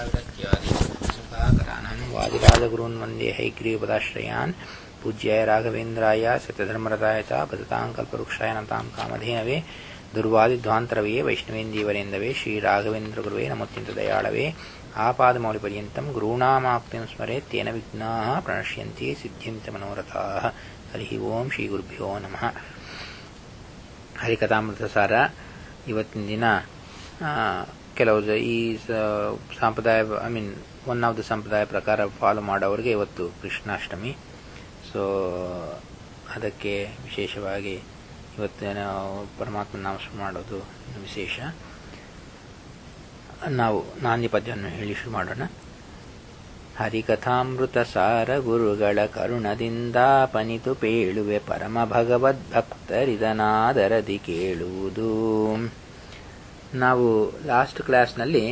सुखाकरानं वादिराजगुरून् वन्दे हैग्रीवपदाश्रयान् पूज्याय राघवेन्द्राय सत्यधर्मरताय च भजतां कल्पवृक्षाय नतां कामधेनवे दुर्वादिध्वान्तरवे वैष्णवेन्दीवरेन्दवे श्रीराघवेन्द्रगुरुवे नमोऽत्यन्तदयाळवे आपादमौलिपर्यन्तं गुरूणामाप्तिं स्मरेत् तेन विघ्नाः प्रणश्यन्ति सिद्ध्यन्ति मनोरथाः हरिः ಓಂ ಶ್ರೀ ಗುರುಭ್ಯೋ ನಮಃ ಹರಿಕಥಾಮೃತ ಸಾರ ಇವತ್ತಿನ ದಿನ ಕೆಲವು ಈ ಸಂಪ್ರದಾಯ I mean one of the ಸಂಪ್ರದಾಯ ಪ್ರಕಾರ ಫಾಲೋ ಮಾಡೋರಿಗೆ ಇವತ್ತು ಕೃಷ್ಣಾಷ್ಟಮಿ ಸೊ ಅದಕ್ಕೆ ವಿಶೇಷವಾಗಿ ಇವತ್ತು ಪರಮಾತ್ಮ ನಾಮ ಮಾಡೋದು ವಿಶೇಷ ನಾವು ನಾಂದಿ ಪದ್ಯವನ್ನು ಹೇಳಿ ಶುರು ಮಾಡೋಣ ಹರಿಕಥಾಮೃತ ಸಾರ ಗುರುಗಳ ಕರುಣದಿಂದ ಪನಿತು ಪೇಳುವೆ ಪರಮ ಭಗವದ್ಭಕ್ತರಿದನಾದರದಿ ಕೇಳುವುದು ನಾವು ಲಾಸ್ಟ್ ಕ್ಲಾಸ್ನಲ್ಲಿ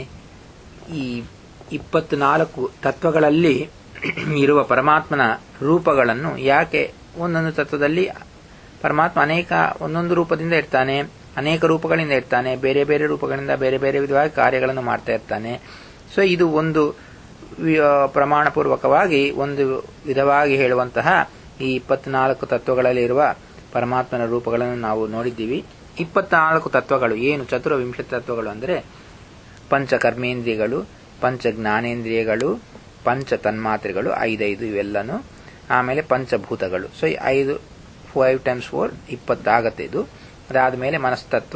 ಈ ಇಪ್ಪತ್ನಾಲ್ಕು ತತ್ವಗಳಲ್ಲಿ ಇರುವ ಪರಮಾತ್ಮನ ರೂಪಗಳನ್ನು ಯಾಕೆ ಒಂದೊಂದು ತತ್ವದಲ್ಲಿ ಪರಮಾತ್ಮ ಅನೇಕ ಒಂದೊಂದು ರೂಪದಿಂದ ಇರ್ತಾನೆ ಅನೇಕ ರೂಪಗಳಿಂದ ಇರ್ತಾನೆ ಬೇರೆ ಬೇರೆ ರೂಪಗಳಿಂದ ಬೇರೆ ಬೇರೆ ವಿಧವಾಗಿ ಕಾರ್ಯಗಳನ್ನು ಮಾಡ್ತಾ ಇರ್ತಾನೆ ಸೊ ಇದು ಒಂದು ಪ್ರಮಾಣಪೂರ್ವಕವಾಗಿ ಒಂದು ವಿಧವಾಗಿ ಹೇಳುವಂತಹ ಈ ಇಪ್ಪತ್ನಾಲ್ಕು ತತ್ವಗಳಲ್ಲಿರುವ ಪರಮಾತ್ಮನ ರೂಪಗಳನ್ನು ನಾವು ನೋಡಿದ್ದೀವಿ ಇಪ್ಪತ್ನಾಲ್ಕು ತತ್ವಗಳು ಏನು ಚತುರ್ವಿಂಶ ತತ್ವಗಳು ಅಂದರೆ ಪಂಚ ಕರ್ಮೇಂದ್ರಿಯಗಳು ಪಂಚ ಜ್ಞಾನೇಂದ್ರಿಯಗಳು ಪಂಚ ತನ್ಮಾತ್ರೆಗಳು ಐದೈದು ಇವೆಲ್ಲನು ಆಮೇಲೆ ಪಂಚಭೂತಗಳು ಸೊ ಈ ಐದು ಫೈವ್ ಟೈಮ್ಸ್ ಫೋರ್ ಇಪ್ಪತ್ತಾಗತ್ತೆ ಇದು ಅದಾದ ಮೇಲೆ ಮನಸ್ತತ್ವ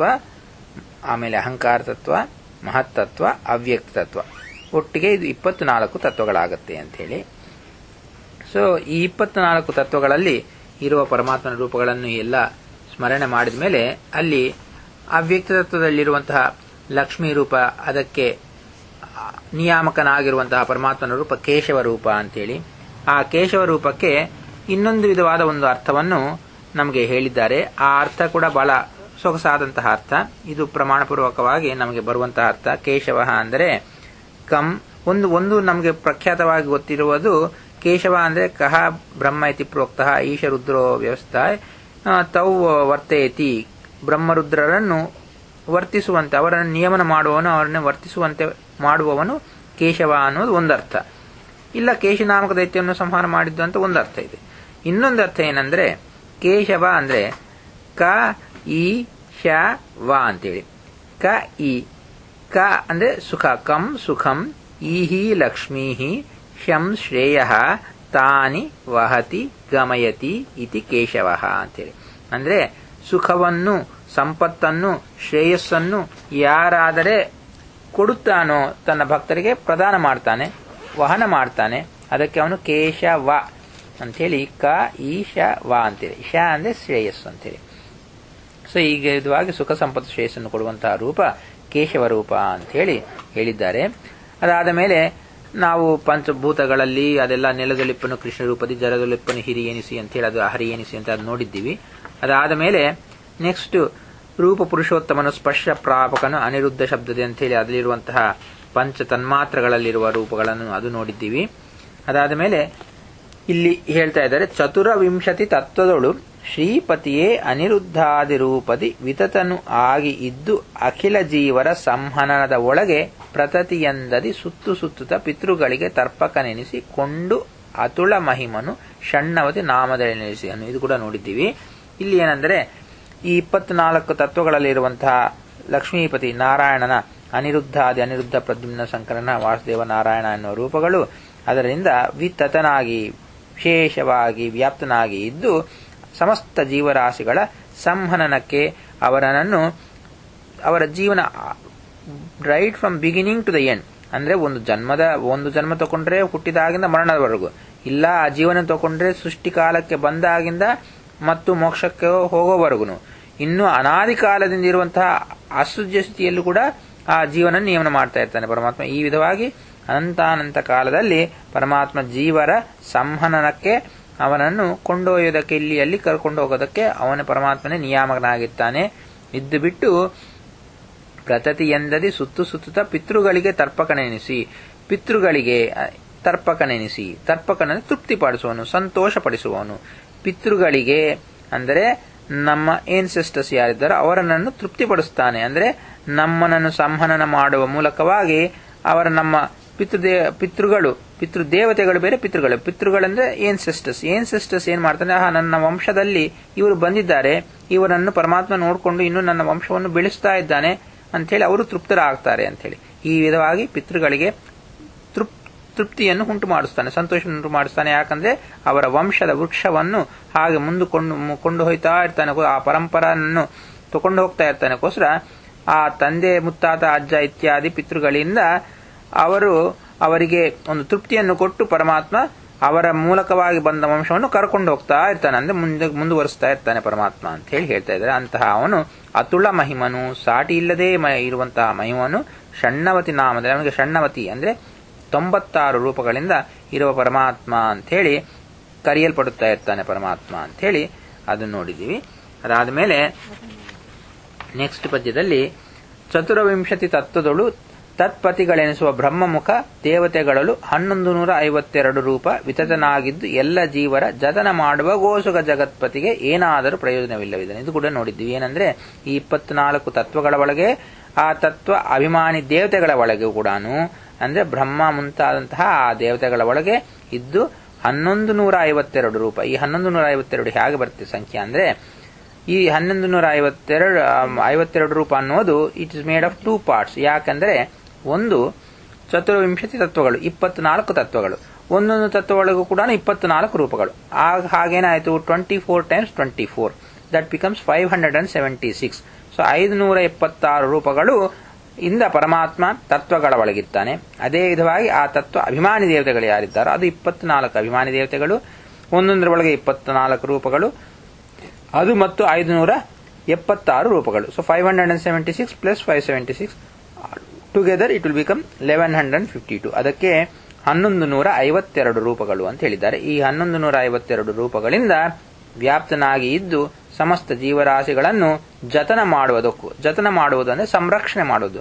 ಆಮೇಲೆ ಅಹಂಕಾರ ತತ್ವ ಮಹತ್ತತ್ವ ಅವ್ಯಕ್ತ ತತ್ವ ಒಟ್ಟಿಗೆ ಇದು ಇಪ್ಪತ್ನಾಲ್ಕು ತತ್ವಗಳಾಗತ್ತೆ ಅಂತ ಹೇಳಿ ಸೊ ಈ ಇಪ್ಪತ್ನಾಲ್ಕು ತತ್ವಗಳಲ್ಲಿ ಇರುವ ಪರಮಾತ್ಮನ ರೂಪಗಳನ್ನು ಎಲ್ಲ ಸ್ಮರಣೆ ಮಾಡಿದ ಮೇಲೆ ಅಲ್ಲಿ ಅವ್ಯಕ್ತ ತತ್ವದಲ್ಲಿರುವಂತಹ ಲಕ್ಷ್ಮೀ ರೂಪ ಅದಕ್ಕೆ ನಿಯಾಮಕನಾಗಿರುವಂತಹ ಪರಮಾತ್ಮನ ರೂಪ ಕೇಶವ ರೂಪ ಅಂತೇಳಿ ಆ ಕೇಶವ ರೂಪಕ್ಕೆ ಇನ್ನೊಂದು ವಿಧವಾದ ಒಂದು ಅರ್ಥವನ್ನು ನಮಗೆ ಹೇಳಿದ್ದಾರೆ ಆ ಅರ್ಥ ಕೂಡ ಬಹಳ ಸೊಗಸಾದಂತಹ ಅರ್ಥ ಇದು ಪ್ರಮಾಣಪೂರ್ವಕವಾಗಿ ನಮಗೆ ಬರುವಂತಹ ಅರ್ಥ ಕೇಶವ ಅಂದರೆ ಕಂ ಒಂದು ಒಂದು ನಮಗೆ ಪ್ರಖ್ಯಾತವಾಗಿ ಗೊತ್ತಿರುವುದು ಕೇಶವ ಅಂದರೆ ಕಹ ಬ್ರಹ್ಮ ಇತಿ ಪ್ರೋಕ್ತ ಈಶ ರುದ್ರೋ ವ್ಯವಸ್ಥೆ ತೌ ವರ್ತಯತಿ ಬ್ರಹ್ಮರುದ್ರರನ್ನು ವರ್ತಿಸುವಂತೆ ಅವರನ್ನು ನಿಯಮನ ಮಾಡುವವನು ಅವರನ್ನು ವರ್ತಿಸುವಂತೆ ಮಾಡುವವನು ಕೇಶವ ಅನ್ನೋದು ಒಂದರ್ಥ ಇಲ್ಲ ಕೇಶನಾಮಕ ದೈತ್ಯವನ್ನು ಸಂಹಾರ ಮಾಡಿದ್ದು ಅಂತ ಒಂದು ಅರ್ಥ ಇದೆ ಇನ್ನೊಂದು ಅರ್ಥ ಏನಂದ್ರೆ ಕೇಶವ ಅಂದ್ರೆ ಕ ಈ ಶ ವ ಅಂತೇಳಿ ಕ ಈ ಕ ಅಂದ್ರೆ ಸುಖ ಕಂ ಸುಖಂ ಈಹಿ ಲಕ್ಷ್ಮೀ ಶಂ ಶ್ರೇಯ ತಾನಿ ವಹತಿ ಗಮಯತಿ ಇತಿ ಕೇಶವ ಅಂತೇಳಿ ಅಂದ್ರೆ ಸುಖವನ್ನು ಸಂಪತ್ತನ್ನು ಶ್ರೇಯಸ್ಸನ್ನು ಯಾರಾದರೆ ಕೊಡುತ್ತಾನೋ ತನ್ನ ಭಕ್ತರಿಗೆ ಪ್ರದಾನ ಮಾಡ್ತಾನೆ ವಹನ ಮಾಡ್ತಾನೆ ಅದಕ್ಕೆ ಅವನು ಕೇಶವ ಅಂಥೇಳಿ ಕ ಈಶ ವ ಅಂತೇಳಿ ಶ ಅಂದ್ರೆ ಶ್ರೇಯಸ್ಸು ಅಂತೇಳಿ ಸೊ ಈಗ ಇದುವಾಗಿ ಸುಖ ಸಂಪತ್ತು ಶ್ರೇಯಸ್ಸನ್ನು ಕೊಡುವಂತಹ ರೂಪ ಕೇಶವ ರೂಪ ಅಂತ ಹೇಳಿ ಹೇಳಿದ್ದಾರೆ ಅದಾದ ಮೇಲೆ ನಾವು ಪಂಚಭೂತಗಳಲ್ಲಿ ಅದೆಲ್ಲ ನೆಲದಲ್ಲಿಪ್ಪನು ಕೃಷ್ಣ ರೂಪದಿ ಜಲದಲ್ಲಿಪ್ಪನು ಹಿರಿ ಎನಿಸಿ ಅಂತ ಹೇಳಿ ಅದು ಹರಿ ಎನಿಸಿ ಅಂತ ಅದು ನೋಡಿದ್ದೀವಿ ಅದಾದ ಮೇಲೆ ನೆಕ್ಸ್ಟ್ ರೂಪ ಪುರುಷೋತ್ತಮನು ಸ್ಪರ್ಶ ಪ್ರಾಪಕನು ಅನಿರುದ್ಧ ಶಬ್ದದೆ ಅಂತ ಹೇಳಿ ಅದರಲ್ಲಿರುವಂತಹ ಪಂಚ ತನ್ಮಾತ್ರಗಳಲ್ಲಿರುವ ರೂಪಗಳನ್ನು ಅದು ನೋಡಿದ್ದೀವಿ ಅದಾದ ಮೇಲೆ ಇಲ್ಲಿ ಹೇಳ್ತಾ ಇದ್ದಾರೆ ಚತುರವಿಂಶತಿ ತತ್ವದಳು ಶ್ರೀಪತಿಯೇ ಅನಿರುದ್ಧಾದಿ ರೂಪದಿ ವಿತತನು ಆಗಿ ಇದ್ದು ಅಖಿಲ ಜೀವರ ಸಂಹನನದ ಒಳಗೆ ಪ್ರತತಿಯಂದದಿ ಸುತ್ತು ಸುತ್ತುತ್ತ ಪಿತೃಗಳಿಗೆ ತರ್ಪಕನೆನಿಸಿ ಕೊಂಡು ಅತುಳ ಮಹಿಮನು ಷಣ್ಣವತಿ ನಾಮದಲ್ಲಿ ನೆಲೆಸಿದನು ಇದು ಕೂಡ ನೋಡಿದ್ದೀವಿ ಇಲ್ಲಿ ಏನಂದರೆ ಈ ಇಪ್ಪತ್ನಾಲ್ಕು ತತ್ವಗಳಲ್ಲಿರುವಂತಹ ಲಕ್ಷ್ಮೀಪತಿ ನಾರಾಯಣನ ಅನಿರುದ್ಧಾದಿ ಅನಿರುದ್ಧ ಪ್ರದ್ಯುಮ್ನ ಸಂಕಲನ ವಾಸುದೇವ ನಾರಾಯಣ ಎನ್ನುವ ರೂಪಗಳು ಅದರಿಂದ ವಿತತನಾಗಿ ವಿಶೇಷವಾಗಿ ವ್ಯಾಪ್ತನಾಗಿ ಇದ್ದು ಸಮಸ್ತ ಜೀವರಾಶಿಗಳ ಸಂಹನನಕ್ಕೆ ಅವರನ್ನು ಅವರ ಜೀವನ right from beginning to the end ಅಂದ್ರೆ ಒಂದು ಜನ್ಮದ ಒಂದು ಜನ್ಮ ತಗೊಂಡ್ರೆ ಹುಟ್ಟಿದಾಗಿಂದ ಮರಣದವರೆಗೂ ಇಲ್ಲ ಆ ಜೀವನ ತಗೊಂಡ್ರೆ ಸೃಷ್ಟಿ ಕಾಲಕ್ಕೆ ಬಂದಾಗಿಂದ ಮತ್ತು ಮೋಕ್ಷಕ್ಕೆ ಹೋಗೋವರೆಗೂ ಇನ್ನು ಅನಾದಿ ಕಾಲದಿಂದ ಇರುವಂತಹ ಅಸುಜ್ಯ ಸ್ಥಿತಿಯಲ್ಲೂ ಕೂಡ ಆ ಜೀವನ ನಿಯಮನ ಮಾಡ್ತಾ ಇರ್ತಾನೆ ಪರಮಾತ್ಮ ಈ ವಿಧವಾಗಿ ಅನಂತಾನಂತ ಕಾಲದಲ್ಲಿ ಪರಮಾತ್ಮ ಜೀವರ ಸಂಹನನಕ್ಕೆ ಅವನನ್ನು ಕೊಂಡೊಯ್ಯೋದಕ್ಕೆ ಇಲ್ಲಿ ಅಲ್ಲಿ ಕರ್ಕೊಂಡು ಹೋಗೋದಕ್ಕೆ ಅವನ ಪರಮಾತ್ಮನೇ ನಿಯಾಮಕನಾಗಿರ್ತಾನೆ ಇದ್ದು ಬಿಟ್ಟು ಪ್ರತತಿಯಂದದಿ ಸುತ್ತು ಸುತ್ತುತ್ತ ಪಿತೃಗಳಿಗೆ ತರ್ಪಕನೆನಿಸಿ ಪಿತೃಗಳಿಗೆ ತರ್ಪಕನೆನಿಸಿ ತರ್ಪಕನನ್ನು ತೃಪ್ತಿಪಡಿಸುವನು ಸಂತೋಷಪಡಿಸುವವನು ಪಿತೃಗಳಿಗೆ ಅಂದರೆ ನಮ್ಮ ಏನ್ಸೆಸ್ಟರ್ಸ್ ಯಾರಿದ್ದಾರೋ ಅವರನ್ನು ತೃಪ್ತಿಪಡಿಸ್ತಾನೆ ಅಂದರೆ ನಮ್ಮನನ್ನು ಸಂಹನನ ಮಾಡುವ ಮೂಲಕವಾಗಿ ಅವರ ನಮ್ಮ ಪಿತೃದೇ ಪಿತೃಗಳು ಪಿತೃದೇವತೆಗಳು ಬೇರೆ ಪಿತೃಗಳು ಪಿತೃಗಳಂದ್ರೆ ಏನ್ ಸಿಸ್ಟರ್ಸ್ ಏನ್ ಸಿಸ್ಟರ್ಸ್ ಏನ್ ಮಾಡ್ತಾನೆ ಆಹಾ ನನ್ನ ವಂಶದಲ್ಲಿ ಇವರು ಬಂದಿದ್ದಾರೆ ಇವರನ್ನು ಪರಮಾತ್ಮ ನೋಡಿಕೊಂಡು ಇನ್ನು ನನ್ನ ವಂಶವನ್ನು ಬೆಳೆಸ್ತಾ ಇದ್ದಾನೆ ಅಂತೇಳಿ ಅವರು ತೃಪ್ತರಾಗ್ತಾರೆ ಅಂತೇಳಿ ಈ ವಿಧವಾಗಿ ಪಿತೃಗಳಿಗೆ ತೃಪ್ ತೃಪ್ತಿಯನ್ನು ಉಂಟು ಮಾಡಿಸ್ತಾನೆ ಸಂತೋಷ ಉಂಟು ಮಾಡಿಸ್ತಾನೆ ಯಾಕಂದ್ರೆ ಅವರ ವಂಶದ ವೃಕ್ಷವನ್ನು ಹಾಗೆ ಮುಂದೆ ಕೊಂಡು ಕೊಂಡು ಹೋಯ್ತಾ ಇರ್ತಾನೆ ಆ ಪರಂಪರನ್ನು ತಕೊಂಡು ಹೋಗ್ತಾ ಇರ್ತಾನೆಗೋಸ್ಕರ ಆ ತಂದೆ ಮುತ್ತಾತ ಅಜ್ಜ ಇತ್ಯಾದಿ ಪಿತೃಗಳಿಂದ ಅವರು ಅವರಿಗೆ ಒಂದು ತೃಪ್ತಿಯನ್ನು ಕೊಟ್ಟು ಪರಮಾತ್ಮ ಅವರ ಮೂಲಕವಾಗಿ ಬಂದ ವಂಶವನ್ನು ಕರ್ಕೊಂಡು ಹೋಗ್ತಾ ಇರ್ತಾನೆ ಅಂದ್ರೆ ಮುಂದೆ ಮುಂದುವರಿಸ್ತಾ ಇರ್ತಾನೆ ಪರಮಾತ್ಮ ಅಂತ ಹೇಳಿ ಹೇಳ್ತಾ ಇದ್ದಾರೆ ಅಂತಹ ಅವನು ಅತುಳ ಮಹಿಮನು ಸಾಟಿ ಇಲ್ಲದೆ ಇರುವಂತಹ ಮಹಿಮನು ಷಣ್ಣವತಿ ನಾಮದಲ್ಲಿ ಅವನಿಗೆ ಷಣ್ಣವತಿ ಅಂದ್ರೆ ತೊಂಬತ್ತಾರು ರೂಪಗಳಿಂದ ಇರುವ ಪರಮಾತ್ಮ ಅಂತ ಹೇಳಿ ಕರೆಯಲ್ಪಡುತ್ತಾ ಇರ್ತಾನೆ ಪರಮಾತ್ಮ ಅಂತ ಹೇಳಿ ಅದನ್ನು ನೋಡಿದ್ದೀವಿ ಅದಾದ ಮೇಲೆ ನೆಕ್ಸ್ಟ್ ಪದ್ಯದಲ್ಲಿ ಚತುರವಿಂಶತಿ ತತ್ವದಳು ತತ್ಪತಿಗಳೆನಿಸುವ ಬ್ರಹ್ಮಮುಖ ದೇವತೆಗಳಲು ಹನ್ನೊಂದು ನೂರ ಐವತ್ತೆರಡು ರೂಪ ವಿತತನಾಗಿದ್ದು ಎಲ್ಲ ಜೀವರ ಜತನ ಮಾಡುವ ಗೋಸುಗ ಜಗತ್ಪತಿಗೆ ಏನಾದರೂ ಪ್ರಯೋಜನವಿಲ್ಲವಿದೆ ಇದು ಕೂಡ ನೋಡಿದ್ವಿ ಏನಂದ್ರೆ ಈ ಇಪ್ಪತ್ನಾಲ್ಕು ತತ್ವಗಳ ಒಳಗೆ ಆ ತತ್ವ ಅಭಿಮಾನಿ ದೇವತೆಗಳ ಒಳಗೆ ಕೂಡ ಅಂದ್ರೆ ಬ್ರಹ್ಮ ಮುಂತಾದಂತಹ ಆ ದೇವತೆಗಳ ಒಳಗೆ ಇದ್ದು ಹನ್ನೊಂದು ನೂರ ಐವತ್ತೆರಡು ರೂಪ ಈ ಹನ್ನೊಂದು ನೂರ ಐವತ್ತೆರಡು ಹೇಗೆ ಬರುತ್ತೆ ಸಂಖ್ಯೆ ಅಂದ್ರೆ ಈ ಹನ್ನೊಂದು ನೂರ ಐವತ್ತೆರಡು ಐವತ್ತೆರಡು ರೂಪ ಅನ್ನೋದು it is made of two parts ಯಾಕಂದ್ರೆ ಒಂದು ಚತುರ್ವಿಂಶತಿ ತತ್ವಗಳು ಇಪ್ಪತ್ನಾಲ್ಕು ತತ್ವಗಳು ಒಂದೊಂದು ತತ್ವಗಳಿಗೂ ಕೂಡ ಇಪ್ಪತ್ನಾಲ್ಕು ರೂಪಗಳು ಆಗ ಹಾಗೇನಾಯಿತು twenty four times twenty four that becomes five hundred and seventy six so ಐದುನೂರ ಎಪ್ಪತ್ತಾರು ರೂಪಗಳು ಇಂದ ಪರಮಾತ್ಮ ತತ್ವಗಳ ಒಳಗಿರ್ತಾನೆ ಅದೇ ವಿಧವಾಗಿ ಆ ತತ್ವ ಅಭಿಮಾನಿ ದೇವತೆಗಳು ಯಾರಿದ್ದಾರೋ ಅದು ಇಪ್ಪತ್ನಾಲ್ಕು ಅಭಿಮಾನಿ ದೇವತೆಗಳು ಒಂದೊಂದರ ಒಳಗೆ ಇಪ್ಪತ್ನಾಲ್ಕು ರೂಪಗಳು ಅದು ಮತ್ತು ಐದುನೂರ ಎಪ್ಪತ್ತಾರು ರೂಪಗಳು so five hundred and seventy six plus five seventy six together it will become eleven hundred fifty two ಅದಕ್ಕೆ ಹನ್ನೊಂದು ನೂರ ಐವತ್ತೆರಡು ರೂಪಗಳು ಅಂತ ಹೇಳಿದ್ದಾರೆ ಈ ಹನ್ನೊಂದು ನೂರ ಐವತ್ತೆರಡು ರೂಪಗಳಿಂದ ವ್ಯಾಪ್ತನಾಗಿ ಇದ್ದು ಸಮಸ್ತ ಜೀವರಾಶಿಗಳನ್ನು ಜತನ ಮಾಡುವುದಕ್ಕೂ ಜತನ ಮಾಡುವುದು ಅಂದರೆ ಸಂರಕ್ಷಣೆ ಮಾಡುವುದು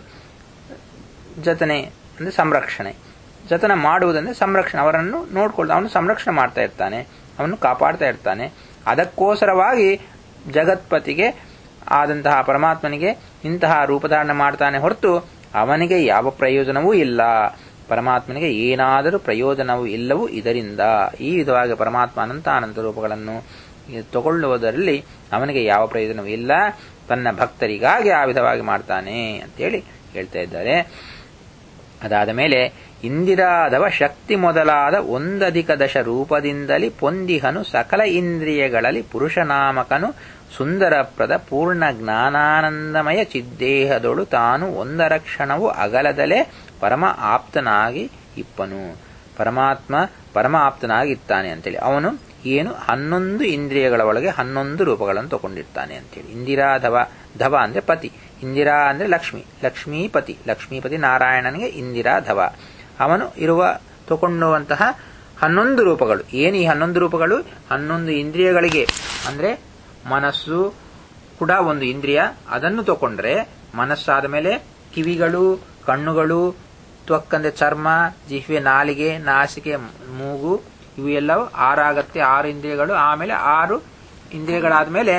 ಜತನೆ ಅಂದರೆ ಸಂರಕ್ಷಣೆ ಜತನ ಮಾಡುವುದಂದ್ರೆ ಸಂರಕ್ಷಣೆ ಅವರನ್ನು ನೋಡ್ಕೊಳ್ತಾ ಅವನು ಸಂರಕ್ಷಣೆ ಮಾಡ್ತಾ ಇರ್ತಾನೆ ಅವನು ಕಾಪಾಡ್ತಾ ಇರ್ತಾನೆ ಅದಕ್ಕೋಸ್ಕರವಾಗಿ ಜಗತ್ಪತಿಗೆ ಆದಂತಹ ಪರಮಾತ್ಮನಿಗೆ ಇಂತಹ ರೂಪಧಾರಣೆ ಮಾಡ್ತಾನೆ ಹೊರತು ಅವನಿಗೆ ಯಾವ ಪ್ರಯೋಜನವೂ ಇಲ್ಲ ಪರಮಾತ್ಮನಿಗೆ ಏನಾದರೂ ಪ್ರಯೋಜನವೂ ಇಲ್ಲವೂ ಇದರಿಂದ ಈ ವಿಧವಾಗಿ ಪರಮಾತ್ಮ ಅನಂತ ಅನಂತ ರೂಪಗಳನ್ನು ತಗೊಳ್ಳುವುದರಲ್ಲಿ ಅವನಿಗೆ ಯಾವ ಪ್ರಯೋಜನವೂ ಇಲ್ಲ ತನ್ನ ಭಕ್ತರಿಗಾಗಿ ಆ ವಿಧವಾಗಿ ಮಾಡ್ತಾನೆ ಅಂತೇಳಿ ಹೇಳ್ತಾ ಇದ್ದಾರೆ ಅದಾದ ಮೇಲೆ ಇಂದಿರಾದವ ಶಕ್ತಿ ಮೊದಲಾದ ಒಂದಧಿಕ ದಶ ರೂಪದಿಂದಲಿ ಪೊಂದಿಹನು ಸಕಲ ಇಂದ್ರಿಯಗಳಲ್ಲಿ ಪುರುಷನಾಮಕನು ಸುಂದರಪ್ರದ ಪೂರ್ಣ ಜ್ಞಾನಾನಂದಮಯ ಚಿದ್ದೇಹದೊಳು ತಾನು ಒಂದರ ಕ್ಷಣವು ಅಗಲದಲೇ ಪರಮ ಆಪ್ತನಾಗಿ ಇಪ್ಪನು ಪರಮಾತ್ಮ ಪರಮ ಆಪ್ತನಾಗಿ ಇರ್ತಾನೆ ಅಂತೇಳಿ ಅವನು ಏನು ಹನ್ನೊಂದು ಇಂದ್ರಿಯಗಳ ಒಳಗೆ ಹನ್ನೊಂದು ರೂಪಗಳನ್ನು ತಗೊಂಡಿರ್ತಾನೆ ಅಂತೇಳಿ ಇಂದಿರಾ ಧವ ಧವ ಅಂದ್ರೆ ಪತಿ ಇಂದಿರಾ ಅಂದ್ರೆ ಲಕ್ಷ್ಮಿ ಲಕ್ಷ್ಮೀಪತಿ ಲಕ್ಷ್ಮೀಪತಿ ನಾರಾಯಣನಿಗೆ ಇಂದಿರಾ ಧವ ಅವನು ಇರುವ ತಗೊಂಡುವಂತಹ ಹನ್ನೊಂದು ರೂಪಗಳು ಏನು ಈ ಹನ್ನೊಂದು ರೂಪಗಳು ಹನ್ನೊಂದು ಇಂದ್ರಿಯಗಳಿಗೆ ಅಂದ್ರೆ ಮನಸ್ಸು ಕೂಡ ಒಂದು ಇಂದ್ರಿಯ ಅದನ್ನು ತಗೊಂಡ್ರೆ ಮನಸ್ಸಾದ ಮೇಲೆ ಕಿವಿಗಳು ಕಣ್ಣುಗಳು ತ್ವಕ್ಕಂದ್ರೆ ಚರ್ಮ ಜಿಹ್ವೆ ನಾಲಿಗೆ ನಾಸಿಕೆ ಮೂಗು ಇವು ಎಲ್ಲವೂ ಆರಾಗತ್ತೆ ಆರು ಇಂದ್ರಿಯಗಳು ಆಮೇಲೆ ಆರು ಇಂದ್ರಿಯಗಳಾದ್ಮೇಲೆ